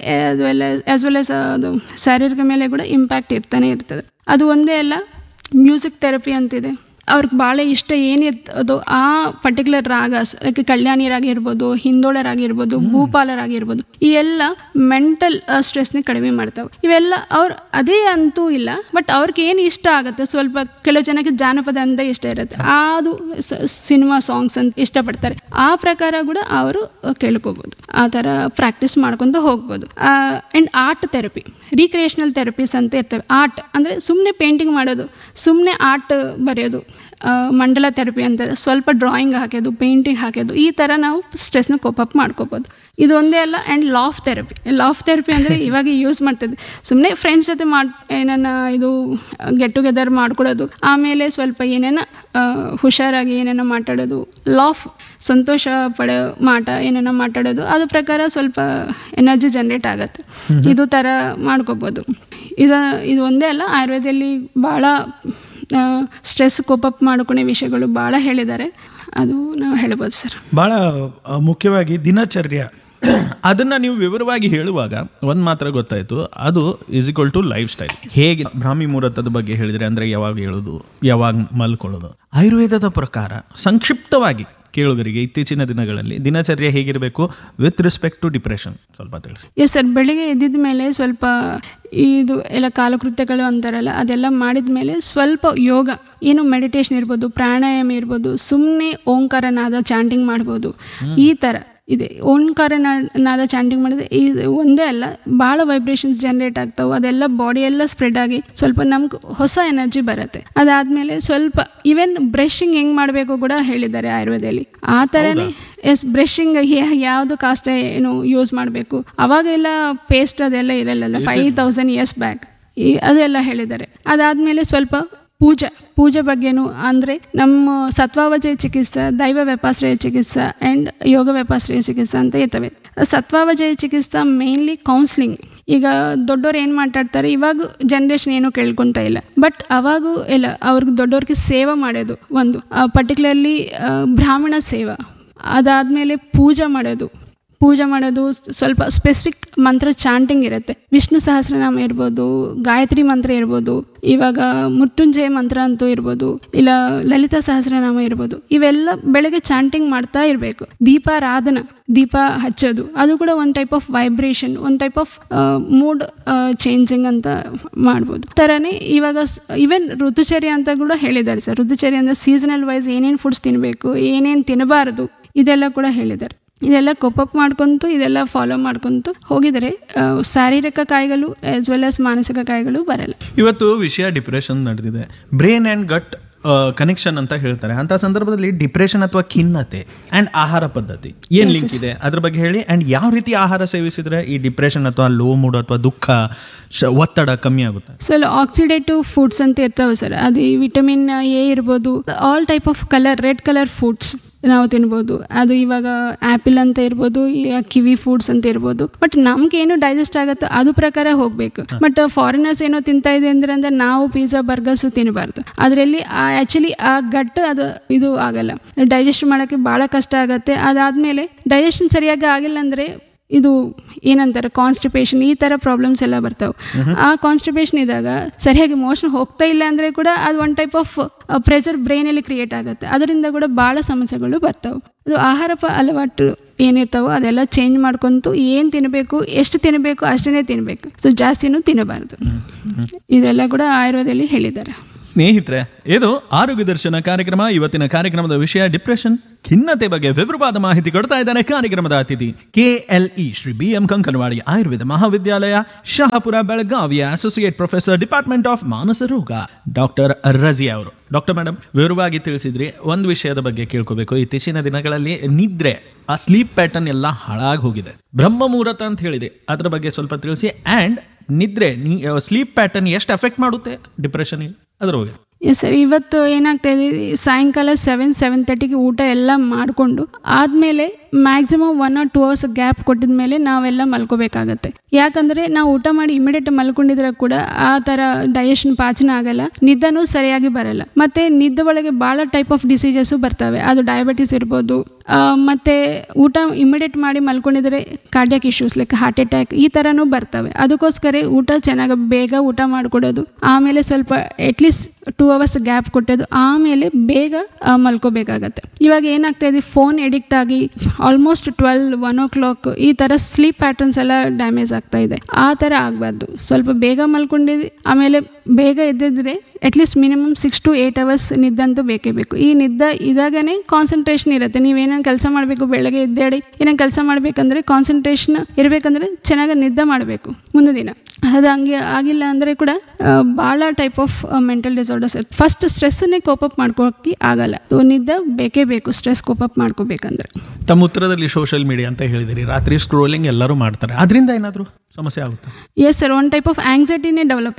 ಆಸ್ ವೆಲ್ ಆಸ್ ಅದು ಶಾರೀರಿಕ ಮೇಲೆ ಕೂಡ ಇಂಪ್ಯಾಕ್ಟ್ ಇರ್ತಾನೆ ಇರ್ತದೆ ಅದು ಒಂದೇ ಅಲ್ಲ ಮ್ಯೂಸಿಕ್ ಥೆರಪಿ ಅಂತಿದೆ ಅವ್ರಿಗೆ ಭಾಳ ಇಷ್ಟ ಏನಿರ್ತದೋ ಆ ಪರ್ಟಿಕ್ಯುಲರ್ ರಾಗ ಲೈಕ್ ಕಲ್ಯಾಣಿರಾಗಿರ್ಬೋದು ಹಿಂದೋಳರಾಗಿರ್ಬೋದು ಭೂಪಾಲರಾಗಿರ್ಬೋದು ಈ ಎಲ್ಲ ಮೆಂಟಲ್ ಸ್ಟ್ರೆಸ್ನ ಕಡಿಮೆ ಮಾಡ್ತಾವೆ ಇವೆಲ್ಲ ಅವ್ರು ಅದೇ ಅಂತೂ ಇಲ್ಲ ಬಟ್ ಅವ್ರಿಗೆ ಏನು ಇಷ್ಟ ಆಗುತ್ತೆ ಸ್ವಲ್ಪ ಕೆಲವು ಜನಕ್ಕೆ ಜಾನಪದ ಅಂತ ಇಷ್ಟ ಇರುತ್ತೆ ಅದು ಸಿನಿಮಾ ಸಾಂಗ್ಸ್ ಅಂತ ಇಷ್ಟಪಡ್ತಾರೆ ಆ ಪ್ರಕಾರ ಕೂಡ ಅವರು ಕೇಳ್ಕೊಬೋದು ಆ ಥರ ಪ್ರಾಕ್ಟೀಸ್ ಮಾಡ್ಕೊತ ಹೋಗ್ಬೋದು and art therapy recreational therapies ಅಂತ ಇರ್ತವೆ ಆರ್ಟ್ ಅಂದರೆ ಸುಮ್ಮನೆ ಪೇಂಟಿಂಗ್ ಮಾಡೋದು ಸುಮ್ಮನೆ ಆರ್ಟ್ ಬರೆಯೋದು ಆ, ಮಂಡಲ ಥೆರಪಿ ಅಂತ ಸ್ವಲ್ಪ ಡ್ರಾಯಿಂಗ್ ಹಾಕೋದು ಪೇಂಟಿಂಗ್ ಹಾಕೋದು ಈ ಥರ ನಾವು ಸ್ಟ್ರೆಸ್ನ ಕೋಪಪ್ ಮಾಡ್ಕೋಬೋದು ಇದು ಒಂದೇ ಅಲ್ಲ and laugh therapy laugh therapy ಅಂದರೆ ಇವಾಗ ಯೂಸ್ ಮಾಡ್ತಿದ್ದೆ ಸುಮ್ಮನೆ ಫ್ರೆಂಡ್ಸ್ ಜೊತೆ ಮಾಡಿ ಏನನ್ನ ಇದು ಗೆಟ್ ಟುಗೆದರ್ ಮಾಡ್ಕೊಡೋದು ಆಮೇಲೆ ಸ್ವಲ್ಪ ಏನೇನ ಆ, ಹುಷಾರಾಗಿ ಏನೇನೋ ಮಾತಾಡೋದು ಲಾಫ್ ಸಂತೋಷ ಪಡೋ ಮಾಟ ಏನೇನೋ ಮಾತಾಡೋದು ಅದ್ರ ಪ್ರಕಾರ ಸ್ವಲ್ಪ ಎನರ್ಜಿ ಜನ್ರೇಟ್ ಆಗುತ್ತೆ ಇದು ಥರ ಮಾಡ್ಕೋಬೋದು ಇದು ಇದು ಒಂದೇ ಅಲ್ಲ ಆಯುರ್ವೇದದಲ್ಲಿ ಭಾಳ ಸ್ಟ್ರೆಸ್ ಕೋಪಪ್ ಮಾಡ್ಕೊಳೋ ವಿಷಯಗಳು ಭಾಳ ಹೇಳಿದ್ದಾರೆ ಅದು ನಾವು ಹೇಳ್ಬೋದು ಸರ್ ಭಾಳ ಆ, ಮುಖ್ಯವಾಗಿ ದಿನಚರ್ಯ ಅದನ್ನ ನೀವು ವಿವರವಾಗಿ ಹೇಳುವಾಗ ಒಂದು ಮಾತ್ರ ಗೊತ್ತಾಯ್ತು ಅದು is equal to life style ಹೇಗೆ ಬ್ರಾಹ್ಮಿ ಮುಹೂರ್ತದ ಬಗ್ಗೆ ಹೇಳಿದ್ರೆ ಅಂದ್ರೆ ಯಾವಾಗ ಹೇಳೋದು ಯಾವಾಗ ಮಲ್ಕೊಳ್ಳೋದು ಆಯುರ್ವೇದದ ಪ್ರಕಾರ ಸಂಕ್ಷಿಪ್ತವಾಗಿ ಕೇಳುಗರಿಗೆ ಇತ್ತೀಚಿನ ದಿನಗಳಲ್ಲಿ ದಿನಚರ್ಯ ಹೇಗಿರಬೇಕು ವಿತ್ ರೆಸ್ಪೆಕ್ಟ್ ಟು ಡಿಪ್ರೆಷನ್ ಸ್ವಲ್ಪ ತಿಳಿಸಿ ಎಸ್ ಸರ್ ಬೆಳಿಗ್ಗೆ ಎದ್ದಿದ ಮೇಲೆ ಸ್ವಲ್ಪ ಇದು ಎಲ್ಲ ಕಾಲಕೃತ್ಯಗಳು ಅಂತಾರಲ್ಲ ಅದೆಲ್ಲ ಮಾಡಿದ ಮೇಲೆ ಸ್ವಲ್ಪ ಯೋಗ ಏನು ಮೆಡಿಟೇಷನ್ ಇರ್ಬೋದು ಪ್ರಾಣಾಯಾಮ ಇರ್ಬೋದು ಸುಮ್ಮನೆ ಓಂಕಾರನಾದ ಚಾಂಟಿಂಗ್ ಮಾಡ್ಬೋದು ಈ ಥರ ಇದೆ ಓಂಕಾರ ನಾದ ಚಾಂಟಿಂಗ್ ಮಾಡಿದ್ರೆ ಈ ಒಂದೇ ಅಲ್ಲ ಭಾಳ ವೈಬ್ರೇಷನ್ಸ್ ಜನ್ರೇಟ್ ಆಗ್ತಾವೆ ಅದೆಲ್ಲ ಬಾಡಿ ಎಲ್ಲ ಸ್ಪ್ರೆಡ್ ಆಗಿ ಸ್ವಲ್ಪ ನಮ್ಗೆ ಹೊಸ ಎನರ್ಜಿ ಬರುತ್ತೆ ಅದಾದಮೇಲೆ ಸ್ವಲ್ಪ ಈವನ್ ಬ್ರಷಿಂಗ್ ಹೆಂಗೆ ಮಾಡಬೇಕು ಕೂಡ ಹೇಳಿದ್ದಾರೆ ಆಯುರ್ವೇದದಲ್ಲಿ ಆ ಥರನೇ ಎಸ್ ಬ್ರಷಿಂಗ್ ಯಾವುದು ಕಾಸ್ಟ್ ಏನು ಯೂಸ್ ಮಾಡಬೇಕು ಅವಾಗೆಲ್ಲ ಪೇಸ್ಟ್ ಅದೆಲ್ಲ ಇರಲ್ಲ ಫೈವ್ ತೌಸಂಡ್ ಇಯರ್ಸ್ ಬ್ಯಾಕ್ ಈ ಅದೆಲ್ಲ ಹೇಳಿದ್ದಾರೆ ಅದಾದಮೇಲೆ ಸ್ವಲ್ಪ ಪೂಜೆ ಪೂಜೆ ಬಗ್ಗೆನೂ ಅಂದರೆ ನಮ್ಮ ಸತ್ವಾವಜಯ ಚಿಕಿತ್ಸೆ ದೈವ ವ್ಯಪಾಶ್ರಯ ಚಿಕಿತ್ಸೆ ಆ್ಯಂಡ್ ಯೋಗ ವ್ಯಪಾಶ್ರಯ ಚಿಕಿತ್ಸೆ ಅಂತ ಇರ್ತವೆ ಸತ್ವಾವಜಯ ಚಿಕಿತ್ಸೆ ಮೇನ್ಲಿ ಕೌನ್ಸ್ಲಿಂಗ್ ಈಗ ದೊಡ್ಡವ್ರು ಏನು ಮಾತಾಡ್ತಾರೆ ಇವಾಗ ಜನ್ರೇಷನ್ ಏನೂ ಕೇಳ್ಕೊತಾ ಇಲ್ಲ ಬಟ್ ಅವಾಗೂ ಇಲ್ಲ ಅವ್ರಿಗೆ ದೊಡ್ಡವ್ರಿಗೆ ಸೇವೆ ಮಾಡೋದು ಒಂದು ಪರ್ಟಿಕ್ಯುಲರ್ಲಿ ಬ್ರಾಹ್ಮಣ ಸೇವೆ ಅದಾದಮೇಲೆ ಪೂಜೆ ಮಾಡೋದು ಪೂಜೆ ಮಾಡೋದು ಸ್ವಲ್ಪ ಸ್ಪೆಸಿಫಿಕ್ ಮಂತ್ರ ಚಾಂಟಿಂಗ್ ಇರುತ್ತೆ ವಿಷ್ಣು ಸಹಸ್ರನಾಮ ಇರ್ಬೋದು ಗಾಯತ್ರಿ ಮಂತ್ರ ಇರ್ಬೋದು ಇವಾಗ ಮೃತ್ಯುಂಜಯ ಮಂತ್ರ ಅಂತೂ ಇರ್ಬೋದು ಇಲ್ಲ ಲಲಿತಾ ಸಹಸ್ರನಾಮ ಇರ್ಬೋದು ಇವೆಲ್ಲ ಬೆಳಗ್ಗೆ ಚಾಂಟಿಂಗ್ ಮಾಡ್ತಾ ಇರಬೇಕು ದೀಪಾರಾಧನ ದೀಪ ಹಚ್ಚೋದು ಅದು ಕೂಡ ಒಂದು ಟೈಪ್ ಆಫ್ ವೈಬ್ರೇಷನ್ ಒಂದು ಟೈಪ್ ಆಫ್ ಮೂಡ್ ಚೇಂಜಿಂಗ್ ಅಂತ ಮಾಡ್ಬೋದು ಥರನೇ ಇವಾಗ ಈವನ್ ಋತುಚರ್ಯ ಅಂತ ಕೂಡ ಹೇಳಿದ್ದಾರೆ ಸರ್ ಋತುಚರ್ಯ ಅಂದರೆ ಸೀಸನಲ್ ವೈಸ್ ಏನೇನು ಫುಡ್ಸ್ ತಿನ್ನಬೇಕು ಏನೇನು ತಿನ್ನಬಾರದು ಇದೆಲ್ಲ ಕೂಡ ಹೇಳಿದ್ದಾರೆ ಇದೆಲ್ಲ ಕೊಪ್ಪಪ್ ಮಾಡ್ಕೊಂತು ಇದೆಲ್ಲ ಫಾಲೋ ಮಾಡ್ಕೊಂತು ಹೋಗಿದರೆ ಆ, ಶಾರೀರಿಕ ಕಾಯಿಗಳು ಆಸ್ ವೆಲ್ ಆಸ್ ಮಾನಸಿಕ ಕಾಯಿಗಳು ಬರಲ್ಲ ಇವತ್ತು ವಿಷಯ ಡಿಪ್ರೆಷನ್ ನಡೆದಿದೆ ಬ್ರೇನ್ ಆ್ಯಂಡ್ ಗಟ್ ಕನೆಕ್ಷನ್ ಅಂತ ಹೇಳ್ತಾರೆ ಅಂತ ಸಂದರ್ಭದಲ್ಲಿ ಡಿಪ್ರೆಷನ್ ಅಥವಾ ಖಿನ್ನತೆ ಆ್ಯಂಡ್ ಆಹಾರ ಪದ್ಧತಿ ಏನು ಲಿಂಕ್ ಇದೆ ಅದ್ರ ಬಗ್ಗೆ ಹೇಳಿ ಆ್ಯಂಡ್ ಯಾವ ರೀತಿ ಆಹಾರ ಸೇವಿಸಿದ್ರೆ ಈ ಡಿಪ್ರೆಷನ್ ಅಥವಾ ಲೋ ಮೂಡ್ ಅಥವಾ ದುಃಖ ಶ- ಒತ್ತಡ ಕಮ್ಮಿ ಆಗುತ್ತೆ ಸೊ ಆಕ್ಸಿಡೇಟಿವ್ ಫುಡ್ಸ್ ಅಂತ ಇರ್ತಾವೆ ಸರ್ ಅದು ವಿಟಮಿನ್ ಎ ಇರ್ಬೋದು all type of colour red colour foods ನಾವು ತಿನ್ಬೋದು ಅದು ಇವಾಗ ಆ್ಯಪಿಲ್ ಅಂತ ಇರ್ಬೋದು ಈ ಕಿವಿ ಫುಡ್ಸ್ ಅಂತ ಇರ್ಬೋದು ಬಟ್ ನಮ್ಗೆ ಏನು ಡೈಜೆಸ್ಟ್ ಆಗುತ್ತೋ ಅದು ಪ್ರಕಾರ ಹೋಗಬೇಕು ಬಟ್ ಫಾರಿನರ್ಸ್ ಏನೋ ತಿಂತಾ ಇದೆ ಅಂದ್ರೆ ಅಂದ್ರೆ ನಾವು ಪಿಜ್ಜಾ ಬರ್ಗರ್ಸ್ ತಿನ್ನಬಾರ್ದು ಅದರಲ್ಲಿ ಆ್ಯಕ್ಚುಲಿ ಆ ಗಟ್ಟು ಅದು ಇದು ಆಗಲ್ಲ ಡೈಜೆಸ್ಟ್ ಮಾಡೋಕ್ಕೆ ಭಾಳ ಕಷ್ಟ ಆಗುತ್ತೆ ಅದಾದಮೇಲೆ ಡೈಜೆಷನ್ ಸರಿಯಾಗಿ ಆಗಿಲ್ಲ ಅಂದರೆ ಇದು ಏನಂತಾರೆ ಕಾನ್ಸ್ಟಿಪೇಷನ್ ಈ ಥರ ಪ್ರಾಬ್ಲಮ್ಸ್ ಎಲ್ಲ ಬರ್ತಾವೆ ಆ ಕಾನ್ಸ್ಟಿಪೇಷನ್ ಇದ್ದಾಗ ಸರಿಯಾಗಿ ಮೋಷನ್ ಹೋಗ್ತಾ ಇಲ್ಲ ಅಂದರೆ ಕೂಡ ಅದು ಒನ್ ಟೈಪ್ ಆಫ್ ಪ್ರೆಷರ್ ಬ್ರೈನಲ್ಲಿ ಕ್ರಿಯೇಟ್ ಆಗುತ್ತೆ ಅದರಿಂದ ಕೂಡ ಭಾಳ ಸಮಸ್ಯೆಗಳು ಬರ್ತಾವೆ ಅದು ಆಹಾರ ಪ ಅಲವಾಟು ಏನಿರ್ತಾವೋ ಅದೆಲ್ಲ ಚೇಂಜ್ ಮಾಡ್ಕೊಂತು ಏನು ತಿನ್ನಬೇಕು ಎಷ್ಟು ತಿನ್ನಬೇಕು ಅಷ್ಟೇ ತಿನ್ನಬೇಕು ಸೊ ಜಾಸ್ತಿನೂ ತಿನ್ನಬಾರ್ದು ಇದೆಲ್ಲ ಕೂಡ ಆಯುರ್ವೇದದಲ್ಲಿ ಹೇಳಿದ್ದಾರೆ ಸ್ನೇಹಿತರೆ ಇದು ಆರೋಗ್ಯ ದರ್ಶನ ಕಾರ್ಯಕ್ರಮ ಇವತ್ತಿನ ಕಾರ್ಯಕ್ರಮದ ವಿಷಯ ಡಿಪ್ರೆಷನ್ ಖಿನ್ನತೆ ಬಗ್ಗೆ ವಿವರವಾದ ಮಾಹಿತಿ ಕೊಡ್ತಾ ಇದ್ದಾರೆ ಕಾರ್ಯಕ್ರಮದ ಅತಿಥಿ KLE Shri B M Kankanawadi Ayurveda Mahavidyalaya Shahapur ಬೆಳಗಾವಿಯ ಅಸೋಸಿಯೇಟ್ ಪ್ರೊಫೆಸರ್ ಡಿಪಾರ್ಟ್ಮೆಂಟ್ ಆಫ್ ಮಾನಸ ರೋಗ ಡಾಕ್ಟರ್ ರಜಿಯಾ ಅವರು ಡಾಕ್ಟರ್ ಮೇಡಮ್ ವಿವರವಾಗಿ ತಿಳಿಸಿದ್ರಿ ಒಂದು ವಿಷಯದ ಬಗ್ಗೆ ಕೇಳ್ಕೋಬೇಕು ಇತ್ತೀಚಿನ ದಿನಗಳಲ್ಲಿ ನಿದ್ರೆ ಆ ಸ್ಲೀಪ್ ಪ್ಯಾಟರ್ನ್ ಎಲ್ಲ ಹಾಳಾಗಿ ಹೋಗಿದೆ ಬ್ರಹ್ಮ ಮುಹೂರ್ತ ಅಂತ ಹೇಳಿದೆ ಅದ್ರ ಬಗ್ಗೆ ಸ್ವಲ್ಪ ತಿಳಿಸಿ ಆ್ಯಂಡ್ ನಿದ್ರೆ ನೀ ಸ್ಲೀಪ್ ಪ್ಯಾಟರ್ನ್ ಎಷ್ಟು ಎಫೆಕ್ಟ್ ಮಾಡುತ್ತೆ ಡಿಪ್ರೆಷನ್ ಅದ್ರ ಬಗ್ಗೆ ಎಸ್ ಸರ್ ಇವತ್ತು ಏನಾಗ್ತಾ ಇದೆ ಸಾಯಂಕಾಲ ಸೆವೆನ್ ಸೆವೆನ್ ತರ್ಟಿಗೆ ಊಟ ಎಲ್ಲ ಮಾಡಿಕೊಂಡು ಆದಮೇಲೆ maximum one or two hours gap ಕೊಟ್ಟಿದ ಮೇಲೆ ನಾವೆಲ್ಲ ಮಲ್ಕೋಬೇಕಾಗತ್ತೆ ಯಾಕಂದರೆ ನಾವು ಊಟ ಮಾಡಿ ಇಮಿಡಿಯೇಟ್ ಮಲ್ಕೊಂಡಿದ್ರೆ ಕೂಡ ಆ ಥರ ಡೈಜೆಷನ್ ಪಾಚನ ಆಗಲ್ಲ ನಿದ್ದನೂ ಸರಿಯಾಗಿ ಬರಲ್ಲ ಮತ್ತು ನಿದ್ದೆ ಒಳಗೆ ಭಾಳ ಟೈಪ್ ಆಫ್ ಡಿಸೀಸಸ್ಸು ಬರ್ತವೆ ಅದು ಡಯಾಬಿಟಿಸ್ ಇರ್ಬೋದು ಆ, ಮತ್ತೆ ಊಟ ಇಮಿಡಿಯೇಟ್ ಮಾಡಿ ಮಲ್ಕೊಂಡಿದ್ರೆ cardiac issues like heart attack ಈ ಥರನೂ ಬರ್ತವೆ ಅದಕ್ಕೋಸ್ಕರ ಊಟ ಚೆನ್ನಾಗಿ ಬೇಗ ಊಟ ಮಾಡಿಕೊಡೋದು ಆಮೇಲೆ ಸ್ವಲ್ಪ ಅಟ್ಲೀಸ್ಟ್ ಟೂ ಅವರ್ಸ್ ಗ್ಯಾಪ್ ಕೊಟ್ಟೋದು ಆಮೇಲೆ ಬೇಗ ಆ, ಮಲ್ಕೋಬೇಕಾಗತ್ತೆ ಇವಾಗ ಏನಾಗ್ತಾ ಇದೆ ಫೋನ್ ಎಡಿಕ್ಟ್ ಆಗಿ almost twelve one o'clock ಈ ಥರ ಸ್ಲೀಪ್ ಪ್ಯಾಟರ್ನ್ಸ್ ಎಲ್ಲ ಡ್ಯಾಮೇಜ್ ಆಗ್ತಾ ಇದೆ ಆ ಥರ ಆಗಬಾರ್ದು ಸ್ವಲ್ಪ ಬೇಗ ಮಲ್ಕೊಂಡಿದ್ದು ಆಮೇಲೆ ಬೇಗ ಎದ್ದಿದ್ರೆ at least minimum six to eight hours ನಿದ್ದಂತೂ ಬೇಕೇ ಬೇಕು ಈ ನಿದ್ದೆ ಇದಾಗನೇ ಕಾನ್ಸಂಟ್ರೇಷನ್ ಇರುತ್ತೆ ನೀವೇನೇನು ಕೆಲಸ ಮಾಡಬೇಕು ಬೆಳಗ್ಗೆ ಎದ್ದೇಳಿ ಏನೇನು ಕೆಲಸ ಮಾಡಬೇಕಂದ್ರೆ ಕಾನ್ಸಂಟ್ರೇಷನ್ ಇರಬೇಕಂದ್ರೆ ಚೆನ್ನಾಗಿ ನಿದ್ದೆ ಮಾಡಬೇಕು ಮುಂದಿನ ದಿನ ಅದು ಹಂಗೆ ಆಗಿಲ್ಲ ಅಂದರೆ ಕೂಡ ಭಾಳ type of mental disorders first ಸ್ಟ್ರೆಸ್ಸನ್ನೇ ಕೋಪಪ್ ಮಾಡ್ಕೋಕ್ಕೆ ಆಗಲ್ಲ ಸೊ ನಿದ್ದೆ ಬೇಕೇ ಬೇಕು ಸ್ಟ್ರೆಸ್ ಕೋಪಪ್ ಮಾಡ್ಕೋಬೇಕಂದ್ರೆ ತಮ್ಮ ಉತ್ತರದಲ್ಲಿ ಸೋಷಿಯಲ್ ಮೀಡಿಯಾ ಅಂತ ಹೇಳಿದಿರಿ ರಾತ್ರಿ ಸ್ಕ್ರೋಲಿಂಗ್ ಎಲ್ಲರೂ ಮಾಡ್ತಾರೆ ಅದರಿಂದ ಏನಾದರೂ ಸಮಸ್ಯೆ ಆಗುತ್ತಾ yes sir one type of ಆಂಗ್ಸೈಟಿನೇ ಡೆವಲಪ್ ಆಗುತ್ತೆ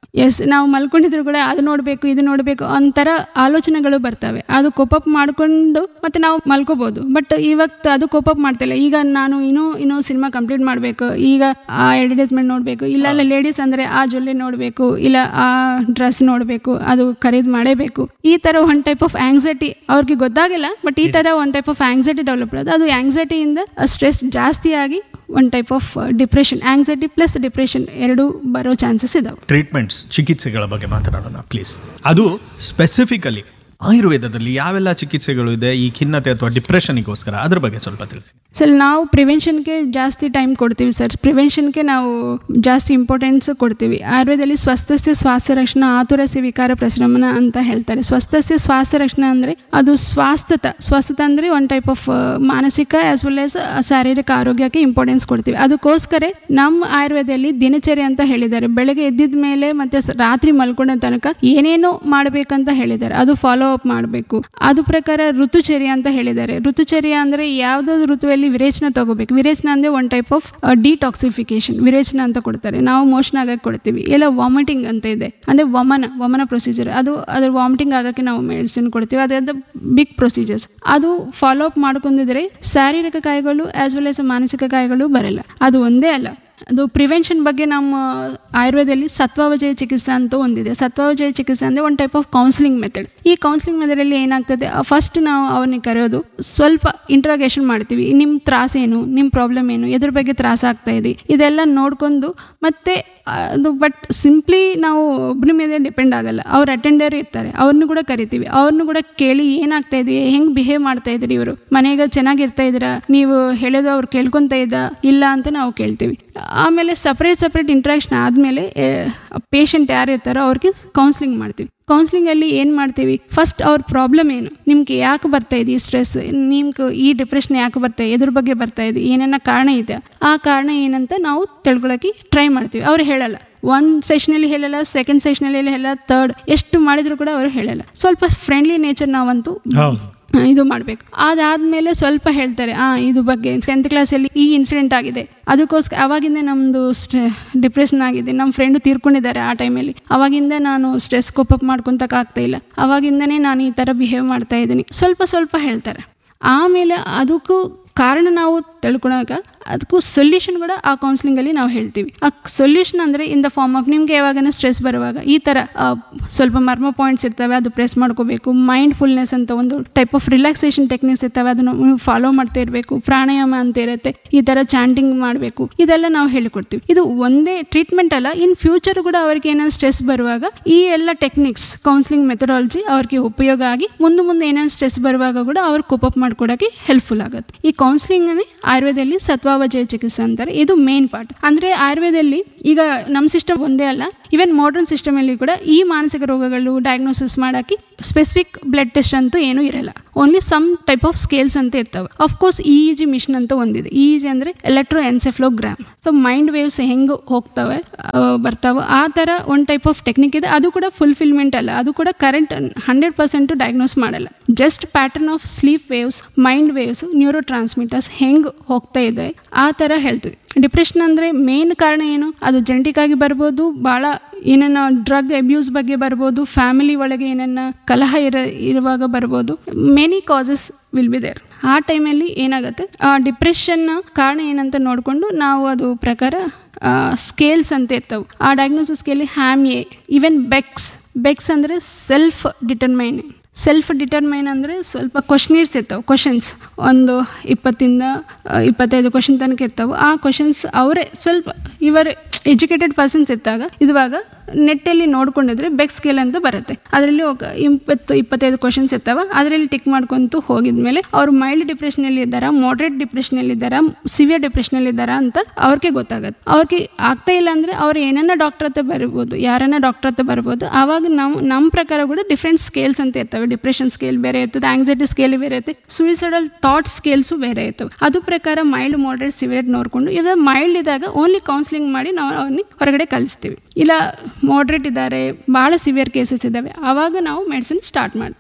ಎಸ್ ನಾವು ಮಲ್ಕೊಂಡಿದ್ರು ಕೂಡ ಅದು ನೋಡಬೇಕು ಇದು ನೋಡಬೇಕು ಒಂಥರ ಆಲೋಚನೆಗಳು ಬರ್ತವೆ ಅದು ಕೋಪಪ್ ಮಾಡಿಕೊಂಡು ಮತ್ತೆ ನಾವು ಮಲ್ಕೋಬಹುದು ಬಟ್ ಇವತ್ತು ಅದು ಕೋಪಪ್ ಮಾಡ್ತಿಲ್ಲ ಈಗ ನಾನು ಇನ್ನೂ ಇನ್ನೂ ಸಿನಿಮಾ ಕಂಪ್ಲೀಟ್ ಮಾಡಬೇಕು ಈಗ ಆ ಅಡ್ವರ್ಟೈಸ್ಮೆಂಟ್ ನೋಡಬೇಕು ಇಲ್ಲ ಇಲ್ಲ ಲೇಡೀಸ್ ಅಂದರೆ ಆ ಜ್ಯುವೆಲ್ರಿ ನೋಡಬೇಕು ಇಲ್ಲ ಆ ಡ್ರೆಸ್ ನೋಡಬೇಕು ಅದು ಖರೀದಿ ಮಾಡೇಬೇಕು ಈ ಥರ ಒನ್ ಟೈಪ್ ಆಫ್ ಆಂಗ್ಸೈಟಿ ಅವ್ರಿಗೆ ಗೊತ್ತಾಗಿಲ್ಲ ಬಟ್ ಈ ಥರ one type of anxiety develop ಆಗೋದು ಅದು ಆಂಗ್ಸೈಟಿಯಿಂದ ಸ್ಟ್ರೆಸ್ ಜಾಸ್ತಿ ಆಗಿ one type of depression anxiety plus depression ಎರಡೂ ಬರೋ ಚಾನ್ಸಸ್ ಇದಾವೆ ಟ್ರೀಟ್ಮೆಂಟ್ಸ್ ಚಿಕಿತ್ಸೆಗಳ ಬಗ್ಗೆ ಮಾತನಾಡೋಣ ಪ್ಲೀಸ್ ಅದು ಸ್ಪೆಸಿಫಿಕಲಿ ಆಯುರ್ವೇದದಲ್ಲಿ ಯಾವೆಲ್ಲ ಚಿಕಿತ್ಸೆಗಳು ಇದೆ ಈ ಖಿನ್ನತೆ ಅಥವಾ ಡಿಪ್ರೆಷನ್ಗೋಸ್ಕರ ಅದ್ರ ಬಗ್ಗೆ ಸ್ವಲ್ಪ ತಿಳಿಸಿ ಸರ್ ನಾವು ಪ್ರಿವೆನ್ಷನ್ಗೆ ಜಾಸ್ತಿ ಟೈಮ್ ಕೊಡ್ತೀವಿ ಸರ್ ಪ್ರಿವೆನ್ಷನ್ಗೆ ನಾವು ಜಾಸ್ತಿ ಇಂಪಾರ್ಟೆನ್ಸ್ ಕೊಡ್ತೀವಿ ಆಯುರ್ವೇದದಲ್ಲಿ ಸ್ವಸ್ಥಸ್ಯ ಸ್ವಾಸ್ಥ್ಯ ರಕ್ಷಣಾ ಆತುರಸ್ಯ ವಿಕಾರ ಪ್ರಶ್ರಮಣ ಅಂತ ಹೇಳ್ತಾರೆ ಸ್ವಸ್ಥಸ್ಯ ಸ್ವಾಸ್ಥ್ಯ ರಕ್ಷಣಾ ಅಂದರೆ ಅದು ಸ್ವಾಸ್ಥತ ಸ್ವಸ್ಥತ ಅಂದರೆ ಒನ್ ಟೈಪ್ ಆಫ್ ಮಾನಸಿಕ ಆಸ್ ವೆಲ್ ಆಸ್ ಶಾರೀರಿಕ ಆರೋಗ್ಯಕ್ಕೆ ಇಂಪಾರ್ಟೆನ್ಸ್ ಕೊಡ್ತೀವಿ ಅದಕ್ಕೋಸ್ಕರ ನಮ್ಮ ಆಯುರ್ವೇದದಲ್ಲಿ ದಿನಚರಿ ಅಂತ ಹೇಳಿದ್ದಾರೆ ಬೆಳಗ್ಗೆ ಎದ್ದಿದ ಮೇಲೆ ಮತ್ತೆ ಸ- ರಾತ್ರಿ ಮಲ್ಕೊಂಡ ತನಕ ಏನೇನೋ ಮಾಡಬೇಕಂತ ಹೇಳಿದ್ದಾರೆ ಅದು ಫಾಲೋ ಅಪ್ ಮಾಡಬೇಕು ಅದು ಪ್ರಕಾರ ಋತುಚರ್ಯ ಅಂತ ಹೇಳಿದ್ದಾರೆ ಋತುಚರ್ಯ ಅಂದರೆ ಯಾವುದಾದ್ರು ಋತುವಲ್ಲಿ ವಿರೇಚನ ತಗೋಬೇಕು ವಿರೇಚನ ಅಂದರೆ ಒನ್ ಟೈಪ್ ಆಫ್ ಡಿಟಾಕ್ಸಿಫಿಕೇಶನ್ ವಿರೇಚನ ಅಂತ ಕೊಡ್ತಾರೆ ನಾವು ಮೋಷನ್ ಆಗಕ್ಕೆ ಕೊಡ್ತೀವಿ ಇಲ್ಲ ವಾಮಿಟಿಂಗ್ ಅಂತ ಇದೆ ಅಂದರೆ ವಮನ ವಮನ ಪ್ರೊಸೀಜರ್ ಅದು ಅದ್ರ ವಾಮಿಟಿಂಗ್ ಆಗೋಕ್ಕೆ ನಾವು ಮೆಡಿಸಿನ್ ಕೊಡ್ತೀವಿ ಅದೇ ಬಿಗ್ ಪ್ರೊಸೀಜರ್ಸ್ ಅದು ಫಾಲೋ ಅಪ್ ಮಾಡ್ಕೊಂಡಿದ್ರೆ ಶಾರೀರಿಕ ಕಾಯಿಗಳು ಆಸ್ ವೆಲ್ ಆಸ್ ಮಾನಸಿಕ ಕಾಯಿಗಳು ಬರಲ್ಲ ಅದು ಒಂದೇ ಅಲ್ಲ ಅದು ಪ್ರಿವೆನ್ಷನ್ ಬಗ್ಗೆ ನಮ್ಮ ಆಯುರ್ವೇದದಲ್ಲಿ ಸತ್ವಾವಜಯ ಚಿಕಿತ್ಸೆ ಅಂತ ಒಂದಿದೆ ಸತ್ವಾವಜಯ ಚಿಕಿತ್ಸೆ ಅಂದರೆ ಒಂದು ಟೈಪ್ ಆಫ್ ಕೌನ್ಸಿಲಿಂಗ್ ಮೆಥಡ್ ಈ ಕೌನ್ಸಿಲಿಂಗ್ ಮೆಥಡಲ್ಲಿ ಏನಾಗ್ತದೆ ಫಸ್ಟ್ ನಾವು ಅವನಿಗೆ ಕರೆಯೋದು ಸ್ವಲ್ಪ ಇಂಟ್ರಾಗೇಷನ್ ಮಾಡ್ತೀವಿ ನಿಮ್ಮ ತ್ರಾಸೇನು ನಿಮ್ಮ ಪ್ರಾಬ್ಲಮ್ ಏನು ಎದ್ರ ಬಗ್ಗೆ ತ್ರಾಸ ಆಗ್ತಾ ಇದೆ ಇದೆಲ್ಲ ನೋಡ್ಕೊಂಡು ಮತ್ತೆ ಅದು ಬಟ್ ಸಿಂಪ್ಲಿ ನಾವು ಒಬ್ಬರ ಮೇಲೆ ಡಿಪೆಂಡ್ ಆಗಲ್ಲ ಅವ್ರ ಅಟೆಂಡರ್ ಇರ್ತಾರೆ ಅವ್ರನ್ನೂ ಕೂಡ ಕರಿತೀವಿ ಅವ್ರನ್ನೂ ಕೂಡ ಕೇಳಿ ಏನಾಗ್ತಾ ಇದೆ ಹೆಂಗೆ ಬಿಹೇವ್ ಮಾಡ್ತಾ ಇದ್ರಿ ಇವರು ಮನೆಗೆ ಚೆನ್ನಾಗಿರ್ತಾ ಇದ್ದೀರಾ ನೀವು ಹೇಳೋದು ಅವ್ರು ಕೇಳ್ಕೊತಾ ಇದ್ದ ಇಲ್ಲ ಅಂತ ನಾವು ಕೇಳ್ತೀವಿ ಆಮೇಲೆ ಸಪ್ರೇಟ್ ಸಪ್ರೇಟ್ ಇಂಟ್ರಾಕ್ಷನ್ ಆದಮೇಲೆ ಪೇಷಂಟ್ ಯಾರು ಇರ್ತಾರೋ ಅವ್ರಿಗೆ ಕೌನ್ಸಿಲಿಂಗ್ ಮಾಡ್ತೀವಿ ಕೌನ್ಸಿಲಿಂಗಲ್ಲಿ ಏನು ಮಾಡ್ತೀವಿ ಫಸ್ಟ್ ಅವ್ರ ಪ್ರಾಬ್ಲಮ್ ಏನು ನಿಮ್ಗೆ ಯಾಕೆ ಬರ್ತಾ ಇದೆ ಈ ಸ್ಟ್ರೆಸ್ ನಿಮ್ಗೆ ಈ ಡಿಪ್ರೆಷನ್ ಯಾಕೆ ಬರ್ತಾ ಇದೆ ಎದ್ರ ಬಗ್ಗೆ ಬರ್ತಾ ಇದೆ ಏನೇನ ಕಾರಣ ಇದೆ ಆ ಕಾರಣ ಏನಂತ ನಾವು ತಿಳ್ಕೊಳಕ್ಕೆ ಟ್ರೈ ಮಾಡ್ತೀವಿ ಅವ್ರು ಹೇಳಲ್ಲ ಒಂದು ಸೆಷನಲ್ಲಿ ಹೇಳಲ್ಲ ಸೆಕೆಂಡ್ ಸೆಷನಲ್ಲಿ ಹೇಳಲ್ಲ ತರ್ಡ್ ಎಷ್ಟು ಮಾಡಿದ್ರು ಕೂಡ ಅವರು ಹೇಳಲ್ಲ ಸ್ವಲ್ಪ ಫ್ರೆಂಡ್ಲಿ ನೇಚರ್ ನಾವಂತೂ ಹೌದು ಇದು ಮಾಡಬೇಕು ಅದಾದಮೇಲೆ ಸ್ವಲ್ಪ ಹೇಳ್ತಾರೆ ಆ ಇದು ಬಗ್ಗೆ ಟೆಂತ್ ಕ್ಲಾಸಲ್ಲಿ ಈ ಇನ್ಸಿಡೆಂಟ್ ಆಗಿದೆ ಅದಕ್ಕೋಸ್ಕರ ಅವಾಗಿಂದ ನಮ್ಮದು ಸ್ಟ್ರೆ ಡಿಪ್ರೆಷನ್ ಆಗಿದೆ ನಮ್ಮ ಫ್ರೆಂಡು ತೀರ್ಕೊಂಡಿದ್ದಾರೆ ಆ ಟೈಮಲ್ಲಿ ಅವಾಗಿಂದ ನಾನು ಸ್ಟ್ರೆಸ್ ಕೋಪಪ್ ಮಾಡ್ಕೊತಕ್ಕಾಗ್ತಾ ಇಲ್ಲ ಅವಾಗಿಂದನೇ ನಾನು ಈ ಥರ ಬಿಹೇವ್ ಮಾಡ್ತಾ ಇದ್ದೀನಿ ಸ್ವಲ್ಪ ಸ್ವಲ್ಪ ಹೇಳ್ತಾರೆ ಆಮೇಲೆ ಅದಕ್ಕೂ ಕಾರಣ ನಾವು ತಿಳ್ಕೊಳಕ ಅದಕ್ಕೂ ಸೊಲ್ಯೂಷನ್ ಕೂಡ ಆ ಕೌನ್ಸಿಲಿಂಗಲ್ಲಿ ನಾವು ಹೇಳ್ತೀವಿ ಆ ಸೊಲ್ಯೂಷನ್ ಅಂದರೆ ಇನ್ ದ ಫಾರ್ಮ್ ಆಫ್ ನಿಮಗೆ ಯಾವಾಗನ ಸ್ಟ್ರೆಸ್ ಬರುವಾಗ ಈ ಥರ ಆ, ಸ್ವಲ್ಪ ಮರ್ಮ ಪಾಯಿಂಟ್ಸ್ ಇರ್ತವೆ ಅದು ಪ್ರೆಸ್ ಮಾಡ್ಕೋಬೇಕು ಮೈಂಡ್ ಫುಲ್ನೆಸ್ ಅಂತ ಒಂದು ಟೈಪ್ ಆಫ್ ರಿಲ್ಯಾಕ್ಸೇಷನ್ ಟೆಕ್ನಿಕ್ಸ್ ಇರ್ತವೆ ಅದನ್ನು ಫಾಲೋ ಮಾಡ್ತಾ ಇರಬೇಕು ಪ್ರಾಣಾಯಾಮ ಅಂತ ಇರುತ್ತೆ ಈ ಥರ ಚಾಂಟಿಂಗ್ ಮಾಡಬೇಕು ಇದೆಲ್ಲ ನಾವು ಹೇಳಿಕೊಡ್ತೀವಿ ಇದು ಒಂದೇ ಟ್ರೀಟ್ಮೆಂಟ್ ಅಲ್ಲ ಇನ್ ಫ್ಯೂಚರ್ ಕೂಡ ಅವ್ರಿಗೆ ಏನೇನು ಸ್ಟ್ರೆಸ್ ಬರುವಾಗ ಈ ಎಲ್ಲ ಟೆಕ್ನಿಕ್ಸ್ ಕೌನ್ಸಿಲಿಂಗ್ ಮೆಥಡಾಲಜಿ ಅವ್ರಿಗೆ ಉಪಯೋಗ ಆಗಿ ಮುಂದೆ ಮುಂದೆ ಏನೇನು ಸ್ಟ್ರೆಸ್ ಬರುವಾಗ ಕೂಡ ಅವ್ರು ಕೋಪಪ್ ಮಾಡ್ಕೊಡೋಕ್ಕೆ ಹೆಲ್ಪ್ಫುಲ್ ಆಗುತ್ತೆ ಈ ಕೌನ್ಸಿಲಿಂಗ್ ಆಯುರ್ವೇದದಲ್ಲಿ ಸತ್ವಾವಜಯ ಚಿಕಿತ್ಸೆ ಅಂತಾರೆ ಇದು ಮೇನ್ ಪಾರ್ಟ್ ಅಂದ್ರೆ ಆಯುರ್ವೇದದಲ್ಲಿ ಈಗ ನಮ್ಮ ಸಿಸ್ಟಮ್ ಒಂದೇ ಅಲ್ಲ ಈವನ್ ಮಾಡರ್ನ್ ಸಿಸ್ಟಮ್ ಅಲ್ಲಿ ಕೂಡ ಈ ಮಾನಸಿಕ ರೋಗಗಳು ಡಯಾಗ್ನೋಸಿಸ್ ಮಾಡಕ್ಕೆ ಸ್ಪೆಸಿಫಿಕ್ ಬ್ಲಡ್ ಟೆಸ್ಟ್ ಅಂತೂ ಏನೂ ಇರಲ್ಲ only some type of scales ಅಂತ ಇರ್ತವೆ ಅಫ್ಕೋರ್ಸ್ ಇ ಜಿ ಮಿಷನ್ ಅಂತ ಒಂದಿದೆ ಇ ಜಿ ಅಂದರೆ electroencephalogram so mind waves ಹೆಂಗೆ ಹೋಗ್ತವೆ ಆ, ಬರ್ತಾವೆ ಆ ಥರ ಒಂದು ಟೈಪ್ ಆಫ್ ಟೆಕ್ನಿಕ್ ಇದೆ ಅದು ಕೂಡ ಫುಲ್ಫಿಲ್ಮೆಂಟ್ ಅಲ್ಲ ಅದು ಕೂಡ ಕರೆಂಟ್ ಹಂಡ್ರೆಡ್ ಪರ್ಸೆಂಟ್ ಡಯಾಗ್ನೋಸ್ ಮಾಡಲ್ಲ just pattern of sleep waves mind waves neurotransmitters ಹೆಂಗೆ ಹೋಗ್ತಾ ಇದೆ ಆ ಥರ ಹೇಳ್ತೀವಿ ಡಿಪ್ರೆಷನ್ ಅಂದರೆ ಮೇನ್ ಕಾರಣ ಏನು ಅದು ಜೆನೆಟಿಕ್ ಆಗಿ ಬರ್ಬೋದು ಭಾಳ ಏನೇನ ಡ್ರಗ್ ಅಬ್ಯೂಸ್ ಬಗ್ಗೆ ಬರ್ಬೋದು ಫ್ಯಾಮಿಲಿ ಒಳಗೆ ಏನೇನ ಕಲಹ ಇರ ಇರುವಾಗ ಬರ್ಬೋದು many causes will be there ಆ ಟೈಮಲ್ಲಿ ಏನಾಗುತ್ತೆ ಆ ಡಿಪ್ರೆಷನ್ ಕಾರಣ ಏನಂತ ನೋಡಿಕೊಂಡು ನಾವು ಅದು ಪ್ರಕಾರ ಸ್ಕೇಲ್ಸ್ ಅಂತ ಇರ್ತವೆ ಆ diagnosis scale HAM A even Beck's Beck's ಅಂದರೆ ಸೆಲ್ಫ್ ಡಿಟರ್ಮೈನ್ ಸೆಲ್ಫ್ ಡಿಟರ್ಮೈನ್ ಅಂದರೆ ಸ್ವಲ್ಪ ಕ್ವಶನೀರ್ಸ್ ಇರ್ತಾವೆ ಕ್ವಶನ್ಸ್ ಒಂದು ಇಪ್ಪತ್ತಿಂದ ಆ, ಇಪ್ಪತ್ತೈದು ಕ್ವಶನ್ ತನಕ ಇರ್ತಾವೆ ಆ ಕ್ವಶನ್ಸ್ ಅವರೇ ಸ್ವಲ್ಪ ಇವರೇ ಎಜುಕೇಟೆಡ್ ಪರ್ಸನ್ಸ್ ಇದ್ದಾಗ ಇದುವಾಗ ನೆಟ್ಟಲ್ಲಿ ನೋಡ್ಕೊಂಡಿದ್ರೆ ಬೆಕ್ ಸ್ಕೇಲ್ ಅಂತ ಬರುತ್ತೆ ಅದರಲ್ಲಿ ಇಪ್ಪತ್ತು ಇಪ್ಪತ್ತೈದು ಕ್ವಶನ್ಸ್ ಇರ್ತಾವೆ ಅದರಲ್ಲಿ ಟಿಕ್ ಮಾಡ್ಕೊಂತು ಹೋಗಿದ್ಮೇಲೆ ಅವ್ರು ಮೈಲ್ಡ್ ಡಿಪ್ರೆಷನಲ್ಲಿ ಇದ್ದಾರಾ ಮಾಡ್ರೇಟ್ ಡಿಪ್ರೆಷನಲ್ಲಿ ಇದ್ದಾರಾ ಸಿವಿಯರ್ ಡಿಪ್ರೆಷನಲ್ಲಿ ಇದ್ದಾರಾ ಅಂತ ಅವ್ರಿಗೆ ಗೊತ್ತಾಗುತ್ತೆ ಅವ್ರಿಗೆ ಆಗ್ತಾ ಇಲ್ಲ ಅಂದರೆ ಅವ್ರು ಏನನ್ನ ಡಾಕ್ಟರ್ ಹತ್ರ ಬರ್ಬೋದು ಯಾರನ್ನ ಡಾಕ್ಟರ್ ಹತ್ರ ಬರ್ಬೋದು ಆವಾಗ ನಾವು ನಮ್ಮ ಪ್ರಕಾರ ಕೂಡ ಡಿಫ್ರೆಂಟ್ ಸ್ಕೇಲ್ಸ್ ಅಂತ ಇರ್ತವೆ ಡಿಪ್ರೆಷನ್ ಸ್ಕೇಲ್ ಬೇರೆ ಇರ್ತದೆ ಆಂಗ್ಸೈಟಿ ಸ್ಕೇಲ್ ಬೇರೆ ಇರುತ್ತೆ ಸುಯಿಸೈಡಲ್ ಥಾಟ್ ಸ್ಕೇಲ್ಸು ಬೇರೆ ಇರ್ತವೆ ಅದು ಪ್ರಕಾರ ಮೈಲ್ಡ್ ಮಾಡ್ರೇಟ್ ಸಿವಿಯರ್ ನೋಡಿಕೊಂಡು ಇಲ್ಲ ಮೈಲ್ಡ್ ಇದ್ದಾಗ ಓನ್ಲಿ ಕೌನ್ಸಿಲಿಂಗ್ ಮಾಡಿ ನಾವು ಅವ್ರನ್ನ ಹೊರಗಡೆ ಕಳಿಸ್ತೀವಿ ಇಲ್ಲ ಮಾಡ್ರೇಟ್ ಇದ್ದಾರೆ ಭಾಳ ಸಿವಿಯರ್ ಕೇಸಸ್ ಇದ್ದಾವೆ ಆವಾಗ ನಾವು ಮೆಡಿಸಿನ್ ಸ್ಟಾರ್ಟ್ ಮಾಡ್ತೀವಿ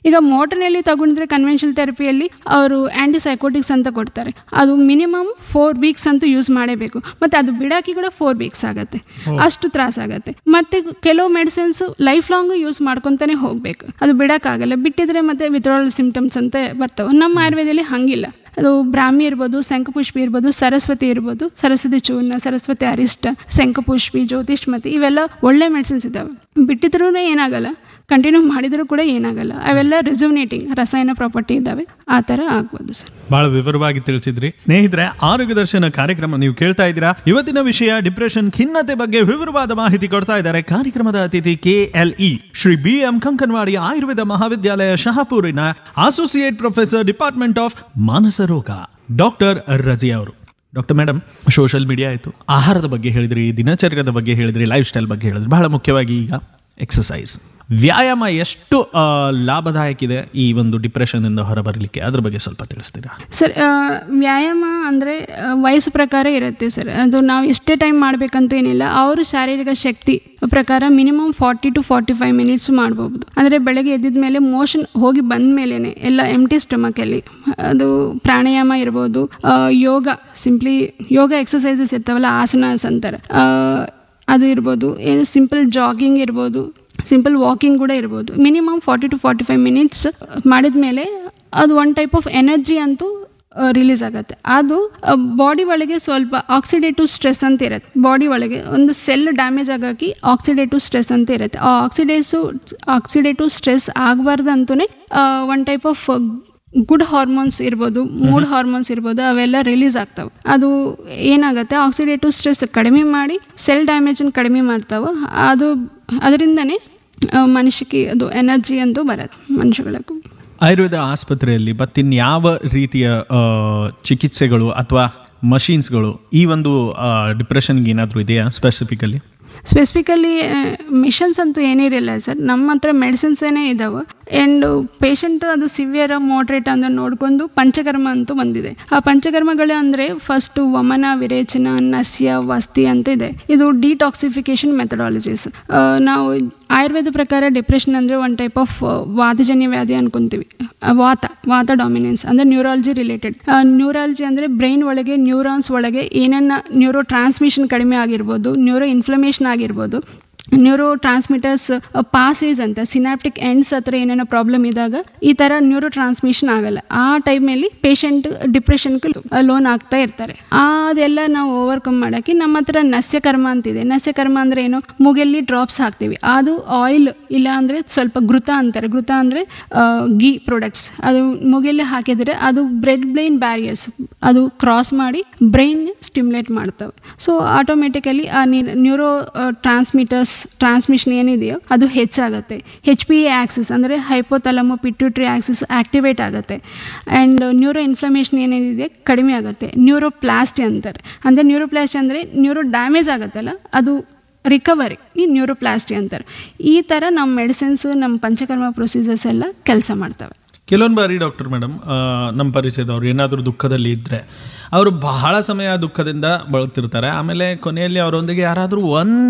ಈಗ ಮೋಟರ್ನಲ್ಲಿ ತಗೊಂಡ್ರೆ ಕನ್ವೆನ್ಷನಲ್ ಥೆರಪಿಯಲ್ಲಿ ಅವರು ಆ್ಯಂಟಿಸೈಕೋಟಿಕ್ಸ್ ಅಂತ ಕೊಡ್ತಾರೆ ಅದು ಮಿನಿಮಮ್ ಫೋರ್ ವೀಕ್ಸ್ ಅಂತೂ ಯೂಸ್ ಮಾಡೇಬೇಕು ಮತ್ತು ಅದು ಬಿಡಾಕಿ ಕೂಡ ಫೋರ್ ವೀಕ್ಸ್ ಆಗುತ್ತೆ ಅಷ್ಟು ತ್ರಾಸ ಆಗುತ್ತೆ ಮತ್ತು ಕೆಲವು ಮೆಡಿಸಿನ್ಸ್ ಲೈಫ್ ಲಾಂಗ್ ಯೂಸ್ ಮಾಡ್ಕೊತಾನೆ ಹೋಗಬೇಕು ಅದು ಬಿಡೋಕ್ಕಾಗಲ್ಲ ಬಿಟ್ಟಿದ್ರೆ ಮತ್ತೆ ವಿತ್ಡ್ರಾಲ್ ಸಿಂಪ್ಟಮ್ಸ್ ಅಂತ ಬರ್ತವೆ ನಮ್ಮ ಆಯುರ್ವೇದದಲ್ಲಿ ಹಂಗಿಲ್ಲ ಅದು ಬ್ರಾಹ್ಮಿ ಇರ್ಬೋದು ಶಂಖಪುಷ್ಪಿ ಇರ್ಬೋದು ಸರಸ್ವತಿ ಇರ್ಬೋದು ಸರಸ್ವತಿ ಚೂರ್ಣ ಸರಸ್ವತಿ ಅರಿಷ್ಟ ಶಂಖಪುಷ್ಪಿ ಜ್ಯೋತಿಷ್ಮತಿ ಇವೆಲ್ಲ ಒಳ್ಳೆ ಮೆಡಿಸಿನ್ಸ್ ಇದ್ದಾವೆ ಬಿಟ್ಟಿದ್ರೂ ಏನಾಗಲ್ಲ ಕಂಟಿನ್ಯೂ ಮಾಡಿದರೂ ಕೂಡ ಏನಾಗಲ್ಲ ಅವೆಲ್ಲ ರಿಸುನೇಟಿಂಗ್ ರಸಾಯನ ಪ್ರಾಪರ್ಟಿ ಇದ್ದಾವೆ ಆ ಥರ ಆಗ್ಬೋದು ಸರ್ ಬಹಳ ವಿವರವಾಗಿ ತಿಳಿಸಿದ್ರಿ ಸ್ನೇಹಿತರೆ ಆರೋಗ್ಯ ದರ್ಶನ ಕಾರ್ಯಕ್ರಮ ನೀವು ಕೇಳ್ತಾ ಇದ್ದೀರಾ ಇವತ್ತಿನ ವಿಷಯ ಡಿಪ್ರೆಷನ್ ಖಿನ್ನತೆ ಬಗ್ಗೆ ವಿವರವಾದ ಮಾಹಿತಿ ಕೊಡ್ತಾ ಇದ್ದಾರೆ ಕಾರ್ಯಕ್ರಮದ ಅತಿಥಿ K L E Shri B M Kankanawadi Ayurveda Mahavidyalaya ಶಹಾಪುರಿನ ಅಸೋಸಿಯೇಟ್ ಪ್ರೊಫೆಸರ್ ಡಿಪಾರ್ಟ್ಮೆಂಟ್ ಆಫ್ ಮಾನಸ ರೋಗ ಡಾಕ್ಟರ್ ರಜಿ ಅವರು ಡಾಕ್ಟರ್ ಮೇಡಮ್ ಸೋಷಿಯಲ್ ಮೀಡಿಯಾ ಆಯಿತು ಆಹಾರದ ಬಗ್ಗೆ ಹೇಳಿದ್ರಿ ದಿನಚರ್ಯದ ಬಗ್ಗೆ ಹೇಳಿದ್ರಿ ಲೈಫ್ ಸ್ಟೈಲ್ ಬಗ್ಗೆ ಹೇಳಿದ್ರಿ ಬಹಳ ಮುಖ್ಯವಾಗಿ ಈಗ ಎಕ್ಸಸೈಸ್ ವ್ಯಾಯಾಮ ಎಷ್ಟು ಆ, ಲಾಭದಾಯಕ ಇದೆ ಈ ಒಂದು ಡಿಪ್ರೆಷನ್ನಿಂದ ಹೊರಬರಲಿಕ್ಕೆ ಅದ್ರ ಬಗ್ಗೆ ಸ್ವಲ್ಪ ತಿಳಿಸ್ತೀರಾ ಸರ್ ಆ, ವ್ಯಾಯಾಮ ಅಂದರೆ ವಯಸ್ಸು ಪ್ರಕಾರ ಇರುತ್ತೆ ಸರ್ ಅದು ನಾವು ಎಷ್ಟೇ ಟೈಮ್ ಮಾಡಬೇಕಂತ ಏನಿಲ್ಲ ಅವರು ಶಾರೀರಿಕ ಶಕ್ತಿ ಪ್ರಕಾರ minimum forty to forty five minutes ಮಾಡ್ಬೋದು ಅಂದರೆ ಬೆಳಗ್ಗೆ ಎದ್ದಿದ ಮೇಲೆ ಮೋಷನ್ ಹೋಗಿ ಬಂದ ಮೇಲೇ ಎಲ್ಲ ಎಂಟಿ ಸ್ಟಮಕಲ್ಲಿ ಅದು ಪ್ರಾಣಾಯಾಮ ಇರ್ಬೋದು ಆ, ಯೋಗ ಸಿಂಪ್ಲಿ ಯೋಗ ಎಕ್ಸಸೈಸಸ್ ಇರ್ತಾವಲ್ಲ ಆಸನಾಸ್ ಅಂತಾರೆ ಆ, ಅದು ಇರ್ಬೋದು ಏನು ಸಿಂಪಲ್ ಜಾಗಿಂಗ್ ಇರ್ಬೋದು ಸಿಂಪಲ್ ವಾಕಿಂಗ್ ಕೂಡ ಇರ್ಬೋದು minimum forty to forty five minutes ಮಾಡಿದ ಮೇಲೆ ಅದು ಒನ್ ಟೈಪ್ ಆಫ್ ಎನರ್ಜಿ ಅಂತೂ ರಿಲೀಸ್ ಆಗುತ್ತೆ ಅದು ಬಾಡಿ ಒಳಗೆ ಸ್ವಲ್ಪ ಆಕ್ಸಿಡೇಟಿವ್ ಸ್ಟ್ರೆಸ್ ಅಂತ ಇರುತ್ತೆ ಬಾಡಿ ಒಳಗೆ ಒಂದು ಸೆಲ್ ಡ್ಯಾಮೇಜ್ ಆಗೋಕೆ ಆಕ್ಸಿಡೇಟಿವ್ ಸ್ಟ್ರೆಸ್ ಅಂತ ಇರುತ್ತೆ ಆ ಆಕ್ಸಿಡೇಸು ಆಕ್ಸಿಡೇಟಿವ್ ಸ್ಟ್ರೆಸ್ ಆಗಬಾರ್ದು ಅಂತಲೇ one type of good hormones ಇರ್ಬೋದು ಮೂಡ್ ಹಾರ್ಮೋನ್ಸ್ ಇರ್ಬೋದು ಅವೆಲ್ಲ ರಿಲೀಸ್ ಆಗ್ತಾವೆ ಅದು ಏನಾಗುತ್ತೆ ಆಕ್ಸಿಡೇಟಿವ್ ಸ್ಟ್ರೆಸ್ ಕಡಿಮೆ ಮಾಡಿ ಸೆಲ್ ಡ್ಯಾಮೇಜನ್ನು ಕಡಿಮೆ ಮಾಡ್ತಾವೆ ಅದು ಅದರಿಂದನೇ ಮನುಷ್ಯಕ್ಕೆ ಅದು ಎನರ್ಜಿ ಅಂತೂ ಬರುತ್ತೆ ಮನುಷ್ಯಗಳಿಗೂ ಆಯುರ್ವೇದ ಆಸ್ಪತ್ರೆಯಲ್ಲಿ ಮತ್ತಿನ್ಯಾವ ರೀತಿಯ ಆ, ಚಿಕಿತ್ಸೆಗಳು ಅಥವಾ ಮಷೀನ್ಸ್ಗಳು ಈ ಒಂದು ಡಿಪ್ರೆಷನ್ಗೆ ಏನಾದರೂ ಇದೆಯಾ ಸ್ಪೆಸಿಫಿಕಲಿ ಸ್ಪೆಸಿಫಿಕಲಿ ಮಿಷನ್ಸ್ ಅಂತೂ ಏನಿರಲಿಲ್ಲ ಸರ್ ನಮ್ಮ ಹತ್ರ ಮೆಡಿಸಿನ್ಸೇನೇ ಇದ್ದಾವೆ ಆ್ಯಂಡ್ ಪೇಷಂಟ್ ಅದು ಸಿವಿಯರ್ ಮೋಡ್ರೇಟ್ ಅಂತ ನೋಡಿಕೊಂಡು ಪಂಚಕರ್ಮ ಅಂತೂ ಬಂದಿದೆ ಆ ಪಂಚಕರ್ಮಗಳು ಅಂದರೆ ಫಸ್ಟು ವಮನ ವಿರೇಚನ ನಸ್ಯ ವಸ್ತಿ ಅಂತ ಇದೆ ಇದು ಡಿಟಾಕ್ಸಿಫಿಕೇಶನ್ ಮೆಥಡಾಲಜೀಸ್ ನಾವು ಆಯುರ್ವೇದ ಪ್ರಕಾರ ಡಿಪ್ರೆಷನ್ ಅಂದರೆ ಒನ್ ಟೈಪ್ ಆಫ್ ವಾತಜನ್ಯ ವ್ಯಾಧಿ ಅನ್ಕೊಂತೀವಿ ಆ, ವಾತ ವಾತ ಡಾಮಿನೆನ್ಸ್ ಅಂದರೆ ನ್ಯೂರಾಲಜಿ ರಿಲೇಟೆಡ್ ನ್ಯೂರಾಲಜಿ ಅಂದರೆ ಬ್ರೈನ್ ಒಳಗೆ ನ್ಯೂರಾನ್ಸ್ ಒಳಗೆ ಏನನ್ನ ನ್ಯೂರೋ ಟ್ರಾನ್ಸ್ಮಿಷನ್ ಕಡಿಮೆ ಆಗಿರ್ಬೋದು ನ್ಯೂರೋ ಇನ್ಫ್ಲಮೇಷನ್ ಆಗಿರ್ಬೋದು ನ್ಯೂರೋ ಟ್ರಾನ್ಸ್ಮಿಟರ್ಸ್ ಪಾಸೇಜ್ ಅಂತ ಸಿನಾಪ್ಟಿಕ್ ಎಂಡ್ಸ್ ಹತ್ರ ಏನೇನೋ ಪ್ರಾಬ್ಲಮ್ ಇದ್ದಾಗ ಈ ಥರ ನ್ಯೂರೋ ಟ್ರಾನ್ಸ್ಮಿಷನ್ ಆಗಲ್ಲ ಆ ಟೈಮಲ್ಲಿ ಪೇಷಂಟ್ ಡಿಪ್ರೆಷನ್ಗೆ ಲೋನ್ ಆಗ್ತಾ ಇರ್ತಾರೆ ಅದೆಲ್ಲ ನಾವು ಓವರ್ಕಮ್ ಮಾಡೋಕ್ಕೆ ನಮ್ಮ ಹತ್ರ ನಸ್ಯಕರ್ಮ ಅಂತಿದೆ ನಸ್ಯಕರ್ಮ ಅಂದರೆ ಏನು ಮೂಗೆಲ್ಲಿ ಡ್ರಾಪ್ಸ್ ಹಾಕ್ತೀವಿ ಅದು ಆಯಿಲ್ ಇಲ್ಲ ಅಂದರೆ ಸ್ವಲ್ಪ ಘೃತ ಅಂತಾರೆ ಘೃತ ಅಂದರೆ ಗೀ ಪ್ರಾಡಕ್ಟ್ಸ್ ಅದು ಮೂಗೆಲ್ಲಿ ಹಾಕಿದರೆ ಅದು ಬ್ರೆಡ್ ಬ್ರೈನ್ ಬ್ಯಾರಿಯರ್ಸ್ ಅದು ಕ್ರಾಸ್ ಮಾಡಿ ಬ್ರೈನ್ ಸ್ಟಿಮ್ಯುಲೇಟ್ ಮಾಡ್ತವೆ ಸೊ ಆಟೋಮೆಟಿಕಲಿ ಆ ನ್ಯೂರೋ ಟ್ರಾನ್ಸ್ಮಿಟರ್ಸ್ ಟ್ರಾನ್ಸ್ಮಿಷನ್ ಏನಿದೆಯೋ ಅದು ಹೆಚ್ಚಾಗುತ್ತೆ ಹೆಚ್ ಪಿ ಎ ಆಕ್ಸಿಸ್ ಅಂದರೆ ಹೈಪೋಥಲಮೋ ಪಿಟ್ಯೂಟ್ರಿ ಆಕ್ಸಿಸ್ ಆಕ್ಟಿವೇಟ್ ಆಗುತ್ತೆ ಆ್ಯಂಡ್ ನ್ಯೂರೋ ಇನ್ಫ್ಲಮೇಷನ್ ಏನೇನಿದೆ ಕಡಿಮೆ ಆಗುತ್ತೆ ನ್ಯೂರೋಪ್ಲಾಸ್ಟಿ ಅಂತಾರೆ ಅಂದರೆ ನ್ಯೂರೋಪ್ಲಾಸ್ಟಿ ಅಂದರೆ ನ್ಯೂರೋ ಡ್ಯಾಮೇಜ್ ಆಗುತ್ತಲ್ಲ ಅದು ರಿಕವರಿ ಈ ನ್ಯೂರೋಪ್ಲಾಸ್ಟಿ ಅಂತಾರೆ ಈ ಥರ ನಮ್ಮ ಮೆಡಿಸಿನ್ಸ್ ನಮ್ಮ ಪಂಚಕರ್ಮ ಪ್ರೊಸೀಜರ್ಸ್ ಎಲ್ಲ ಕೆಲಸ ಮಾಡ್ತವೆ ಕೆಲವೊಂದು ಬಾರಿ ಡಾಕ್ಟರ್ ಮೇಡಮ್ ನಮ್ಮ ಪರಿಚಯದವ್ರು ಏನಾದರೂ ದುಃಖದಲ್ಲಿ ಇದ್ದರೆ ಅವರು ಬಹಳ ಸಮಯ ದುಃಖದಿಂದ ಬಳಲ್ತಿರ್ತಾರೆ ಆಮೇಲೆ ಕೊನೆಯಲ್ಲಿ ಅವರೊಂದಿಗೆ ಯಾರಾದರೂ ಒಂದು